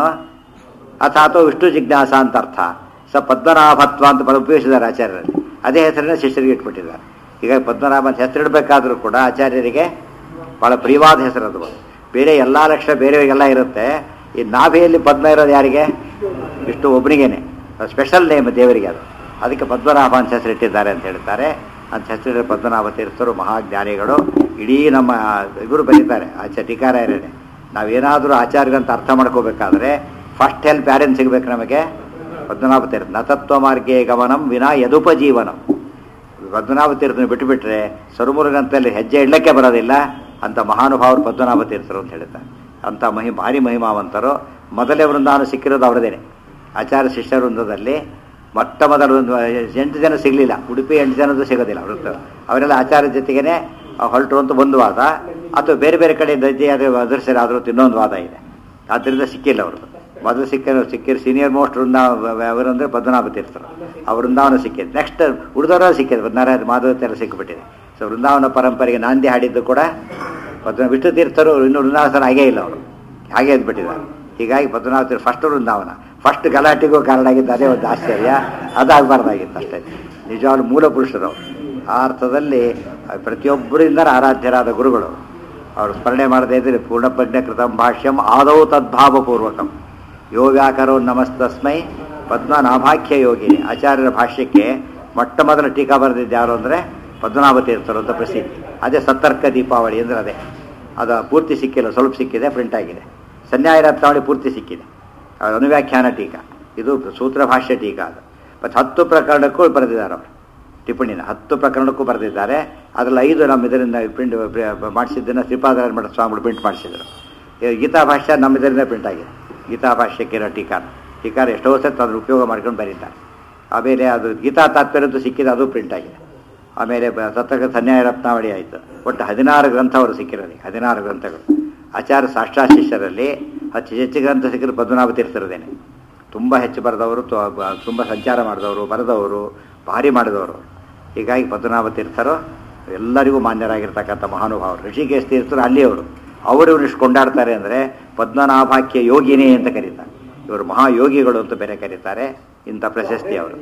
ಅಥಾತೋ ವಿಷ್ಣು ಜಿಜ್ಞಾಸ ಅಂತ ಅರ್ಥ ಸ ಪದ್ಮನಾಭತ್ವ ಅಂತ ಪದ ಉಪಯೋಗಿಸಿದ್ದಾರೆ ಆಚಾರ್ಯರಲ್ಲಿ ಅದೇ ಹೆಸರನ್ನ ಶಿಷ್ಯರಿಗೆ ಇಟ್ಬಿಟ್ಟಿದ್ದಾರೆ ಈಗ ಪದ್ಮನಾಭ ಅಂತ ಹೆಸರಿಡಬೇಕಾದ್ರೂ ಕೂಡ ಆಚಾರ್ಯರಿಗೆ ಬಹಳ ಪ್ರಿಯವಾದ ಹೆಸರು ಅದು ಬೇರೆ ಎಲ್ಲ ಲಕ್ಷಣ ಬೇರೆಯವರಿಗೆಲ್ಲ ಇರುತ್ತೆ ಈ ನಾಭಿಯಲ್ಲಿ ಪದ್ಮ ಇರೋದು ಯಾರಿಗೆ ವಿಷ್ಣು ಒಬ್ಬನಿಗೇನೆ ಸ್ಪೆಷಲ್ ನೇಮ್ ದೇವರಿಗೆ ಅದು ಅದಕ್ಕೆ ಪದ್ಮನಾಭ ಅಂತ ಹೆಸರಿಟ್ಟಿದ್ದಾರೆ ಅಂತ ಹೇಳ್ತಾರೆ ಅಂತ ಹೆಸರಿಡ ಪದ್ಮನಾಭ ತೀರ್ಥರು ಮಹಾಜ್ಞಾನಿಗಳು ಇಡೀ ನಮ್ಮ ಇವರು ಬರೀತಾರೆ ಆಚೆ ಟೀಕಾರಾಯರೇ ನಾವೇನಾದರೂ ಆಚಾರ್ಯರಂತ ಅರ್ಥ ಮಾಡ್ಕೋಬೇಕಾದ್ರೆ ಫಸ್ಟ್ ಹೆಲ್ಪ್ ಯಾರೇನು ಸಿಗಬೇಕು ನಮಗೆ ಪದ್ಮನಾಭ ತೀರ್ಥ ನತತ್ವ ಮಾರ್ಗೇ ಗಮನಂ ವಿನಾ ಯದುಪಜೀವನಂ ಪದ್ಮನಾಭ ತೀರ್ಥನ ಬಿಟ್ಟುಬಿಟ್ರೆ ಸರುಮುರುಗಂತಲ್ಲಿ ಹೆಜ್ಜೆ ಇಡ್ಲಕ್ಕೆ ಬರೋದಿಲ್ಲ ಅಂತ ಮಹಾನುಭಾವರು ಪದ್ಮನಾಭ ತೀರ್ಥರು ಅಂತ ಹೇಳ್ತಾರೆ ಅಂಥ ಮಹಿ ಭಾರಿ ಮಹಿಮಾವಂತರು ಮೊದಲೇ ವೃಂದಾವನ ಸಿಕ್ಕಿರೋದು ಅವರದೇನೆ ಆಚಾರ್ಯ ಶಿಷ್ಯ ವೃಂದದಲ್ಲಿ ಮೊಟ್ಟ ಮೊದಲ ಒಂದು ಎಂಟು ಜನ ಸಿಗಲಿಲ್ಲ ಉಡುಪಿ ಎಂಟು ಜನದ್ದು ಸಿಗೋದಿಲ್ಲ ವೃತ್ತ ಅವರೆಲ್ಲ ಆಚಾರ್ಯ ಜೊತೆಗೇನೆ ಹೊರಟರು ಅಂತ ಒಂದು ವಾದ ಅಥವಾ ಬೇರೆ ಬೇರೆ ಕಡೆ ದಜ್ಜೆ ಆದರೆ ಅದೃಶ್ಯರಾದರೂ ಇನ್ನೊಂದು ವಾದ ಇದೆ ಆದ್ದರಿಂದ ಸಿಕ್ಕಿಲ್ಲ ಅವ್ರದ್ದು ಮೊದಲು ಸಿಕ್ಕ ಸಿಕ್ಕಿರೋ ಸೀನಿಯರ್ ಮೋಸ್ಟ್ ವೃಂದಾವ ಅವರಂದ್ರೆ ಪದ್ಮನಾಭ ತೀರ್ಥರು ಆ ವೃಂದಾವನ ಸಿಕ್ಕಿದೆ ನೆಕ್ಸ್ಟ್ ಉಳಿದವರ ಸಿಕ್ಕಿದೆ ನಾರಾಯಣ ಮಾಧವ ಸಿಕ್ಕಿಬಿಟ್ಟಿದೆ ಸೊ ವೃಂದಾವನ ಪರಂಪರೆಗೆ ನಾಂದಿ ಹಾಡಿದ್ದು ಕೂಡ ಪದ್ಮ ವಿಷ್ಣು ತೀರ್ಥರು ಇನ್ನೂ ವೃಂದಾವನ ಆಗೇ ಇಲ್ಲ ಅವರು ಹಾಗೆ ಎದ್ಬಿಟ್ಟಿದ್ದಾರೆ ಹೀಗಾಗಿ ಪದ್ಮನಾಭ ತೀರ್ಥ ಫಸ್ಟ್ ವೃಂದಾವನ ಫಸ್ಟ್ ಗಲಾಟೆಗೂ ಕಾರಣ ಆಗಿದ್ದು ಅದೇ ಒಂದು ಆಶ್ಚರ್ಯ ಅದಾಗಬಾರ್ದಾಗಿತ್ತು ಅಷ್ಟೇ ನಿಜವಾಗ್ಲೂ ಮೂಲ ಪುರುಷರು ಆ ಅರ್ಥದಲ್ಲಿ ಪ್ರತಿಯೊಬ್ಬರಿಂದ ಆರಾಧ್ಯರಾದ ಗುರುಗಳು ಅವರು ಸ್ಮರಣೆ ಮಾಡದೇ ಇದ್ದರೆ ಪೂರ್ಣಪ್ರಜ್ಞ ಕೃತಂ ಭಾಷ್ಯಂ ಆದೌ ತದ್ಭಾವಪೂರ್ವಕಂ ಯೋ ವ್ಯಾಕರೋ ನಮಸ್ತಸ್ಮೈ ಪದ್ಮನಾಭಾಖ್ಯ ಯೋಗಿನಿ ಆಚಾರ್ಯರ ಭಾಷ್ಯಕ್ಕೆ ಮೊಟ್ಟ ಮೊದಲ ಟೀಕಾ ಬರೆದಿದ್ದು ಯಾರು ಅಂದರೆ ಪದ್ಮನಾಭ ತೀರ್ಥರು ಅಂತ ಪ್ರಸಿದ್ಧಿ ಅದೇ ಸತ್ತರ್ಕ ದೀಪಾವಳಿ ಅಂದರೆ ಅದೇ ಅದು ಪೂರ್ತಿ ಸಿಕ್ಕಿಲ್ಲ ಸ್ವಲ್ಪ ಸಿಕ್ಕಿದೆ ಪ್ರಿಂಟ್ ಆಗಿದೆ ಸನ್ಯಾಯ ರತ್ನಾವಳಿ ಪೂರ್ತಿ ಸಿಕ್ಕಿದೆ ಅನುವ್ಯಾಖ್ಯಾನ ಟೀಕಾ ಇದು ಸೂತ್ರ ಭಾಷ್ಯ ಟೀಕಾ ಅದು ಮತ್ತು ಹತ್ತು ಪ್ರಕರಣಕ್ಕೂ ಬರೆದಿದ್ದಾರೆ ಅವರು ಟಿಪ್ಪಣಿನ ಹತ್ತು ಪ್ರಕರಣಕ್ಕೂ ಬರೆದಿದ್ದಾರೆ ಅದರಲ್ಲಿ ಐದು ನಮ್ಮ ಇದರಿಂದ ಪ್ರಿಂಟ್ ಮಾಡಿಸಿದ್ದನ್ನು ಶ್ರೀಪಾದ ಮಠ ಸ್ವಾಮಿಗಳು ಪ್ರಿಂಟ್ ಮಾಡಿಸಿದರು ಗೀತಾ ಭಾಷ್ಯ ನಮ್ಮ ಇದರಿಂದ ಪ್ರಿಂಟ್ ಆಗಿದೆ ಗೀತಾ ಭಾಷ್ಯಕ್ಕಿರೋ ಟೀಕಾನ ಟೀಕಾರ ಎಷ್ಟೋ ಸತ್ತು ಅದ್ರ ಉಪಯೋಗ ಮಾಡ್ಕೊಂಡು ಬರೀತಾರೆ ಆಮೇಲೆ ಅದು ಗೀತಾ ತಾತ್ಪರ್ಯದ್ದು ಸಿಕ್ಕಿದೆ ಅದು ಪ್ರಿಂಟ್ ಆಗಿದೆ ಆಮೇಲೆ ಸತ್ತಕ ಸನ್ಯಾಯ ರತ್ನಾವಳಿ ಆಯಿತು ಒಟ್ಟು ಹದಿನಾರು ಗ್ರಂಥ ಅವರು ಸಿಕ್ಕಿರೋದು ಹದಿನಾರು ಗ್ರಂಥಗಳು ಆಚಾರ್ಯ ಸಾಕ್ಷಾ ಶಿಷ್ಯರಲ್ಲಿ ಅತಿ ಹೆಚ್ಚು ಗ್ರಂಥ ಸಿಕ್ಕಿದ್ರು ಪದ್ಮನಾಭ ತೀರ್ಥರದೇನೆ ತುಂಬ ಹೆಚ್ಚು ಬರೆದವರು ತುಂಬ ಸಂಚಾರ ಮಾಡಿದವರು ಬರೆದವರು ಭಾರಿ ಮಾಡಿದವರು ಹೀಗಾಗಿ ಪದ್ಮನಾಭ ತೀರ್ಥರು ಎಲ್ಲರಿಗೂ ಮಾನ್ಯರಾಗಿರ್ತಕ್ಕಂಥ ಮಹಾನುಭಾವರು ಋಷಿಕೇಶ್ ತೀರ್ಥರು ಅಲ್ಲಿಯವರು ಅವರು ಇಷ್ಟು ಕೊಂಡಾಡ್ತಾರೆ ಅಂದರೆ ಪದ್ಮನಾಭಾಖ್ಯ ಯೋಗಿನೇ ಅಂತ ಕರೀತಾರೆ ಇವರು ಮಹಾಯೋಗಿಗಳು ಅಂತ ಬೇರೆ ಕರೀತಾರೆ ಇಂಥ ಪ್ರಶಸ್ತಿ ಅವರು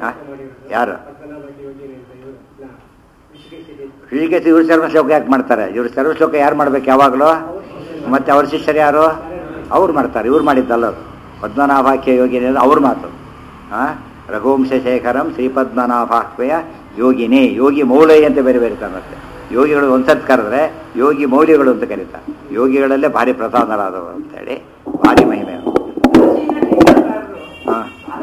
ಯಾರು ಋಷಿಕೇಶ್ ಇವ್ರು ಸರ್ವಶ್ಲೋಕ ಯಾಕೆ ಮಾಡ್ತಾರೆ ಇವ್ರು ಸರ್ವಶ್ಲೋಕ ಯಾರು ಮಾಡ್ಬೇಕು ಯಾವಾಗಲೂ ಮತ್ತೆ ಅವ್ರ ಶಿಷ್ಯರು ಯಾರು ಅವ್ರು ಮಾಡ್ತಾರೆ ಇವ್ರು ಮಾಡಿದ್ದಲ್ಲ ಅದು ಪದ್ಮನಾಭಾಖ್ಯ ಯೋಗಿನೇ ಅವ್ರ ಮಾತು ಹಾಂ ರಘುವಂಶ ಶೇಖರಂ ಶ್ರೀಪದ್ಮನಾಭಾಖ್ಯ ಯೋಗಿನೇ ಯೋಗಿ ಮೌಲೈ ಅಂತ ಬೇರೆ ಬೇರೆ ಮತ್ತೆ ಯೋಗಿಗಳು ಒಂದ್ಸತ್ ಕರೆದ್ರೆ ಯೋಗಿ ಮೌಲ್ಯಗಳು ಅಂತ ಕರೀತಾರೆ ಯೋಗಿಗಳಲ್ಲೇ ಭಾರಿ ಪ್ರಧಾನರಾದವರು ಅಂತೇಳಿ ಭಾರಿ ಮಹಿಮೆ ಹಾಂ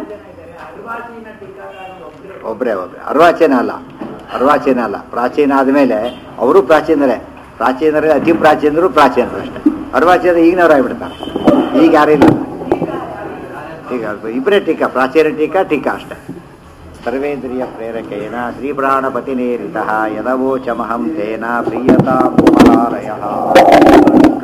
ಒಬ್ಬರೇ ಒಬ್ಬರೇ ಅರ್ವಾಚೀನ ಅಲ್ಲ ಅರ್ವಾಚೀನ ಅಲ್ಲ ಪ್ರಾಚೀನ ಆದಮೇಲೆ ಅವರು ಪ್ರಾಚೀನರೇ ಪ್ರಾಚೀನರೇ ಅತಿ ಪ್ರಾಚೀನರು ಪ್ರಾಚೀನರು ಅಷ್ಟೇ ಅರ್ವಾಚೀನ ಈಗಿನವ್ರು ಆಗಿಬಿಡ್ತಾರೆ ಈಗ ಯಾರಿಲ್ಲ ಈಗ ಇಬ್ಬರೇ ಟೀಕಾ ಪ್ರಾಚೀನ ಟೀಕಾ ಟೀಕಾ ಅಷ್ಟೇ ಸರ್ವೇಂದ್ರಿಯ ಪ್ರೇರಕೇನ ಶ್ರೀಪ್ರಾಣಪತಿನೇರಿತ ಯದವೋಚಮಹಂ ತೇನ ಪ್ರೀಯತಾ ಮಹಾಲಯ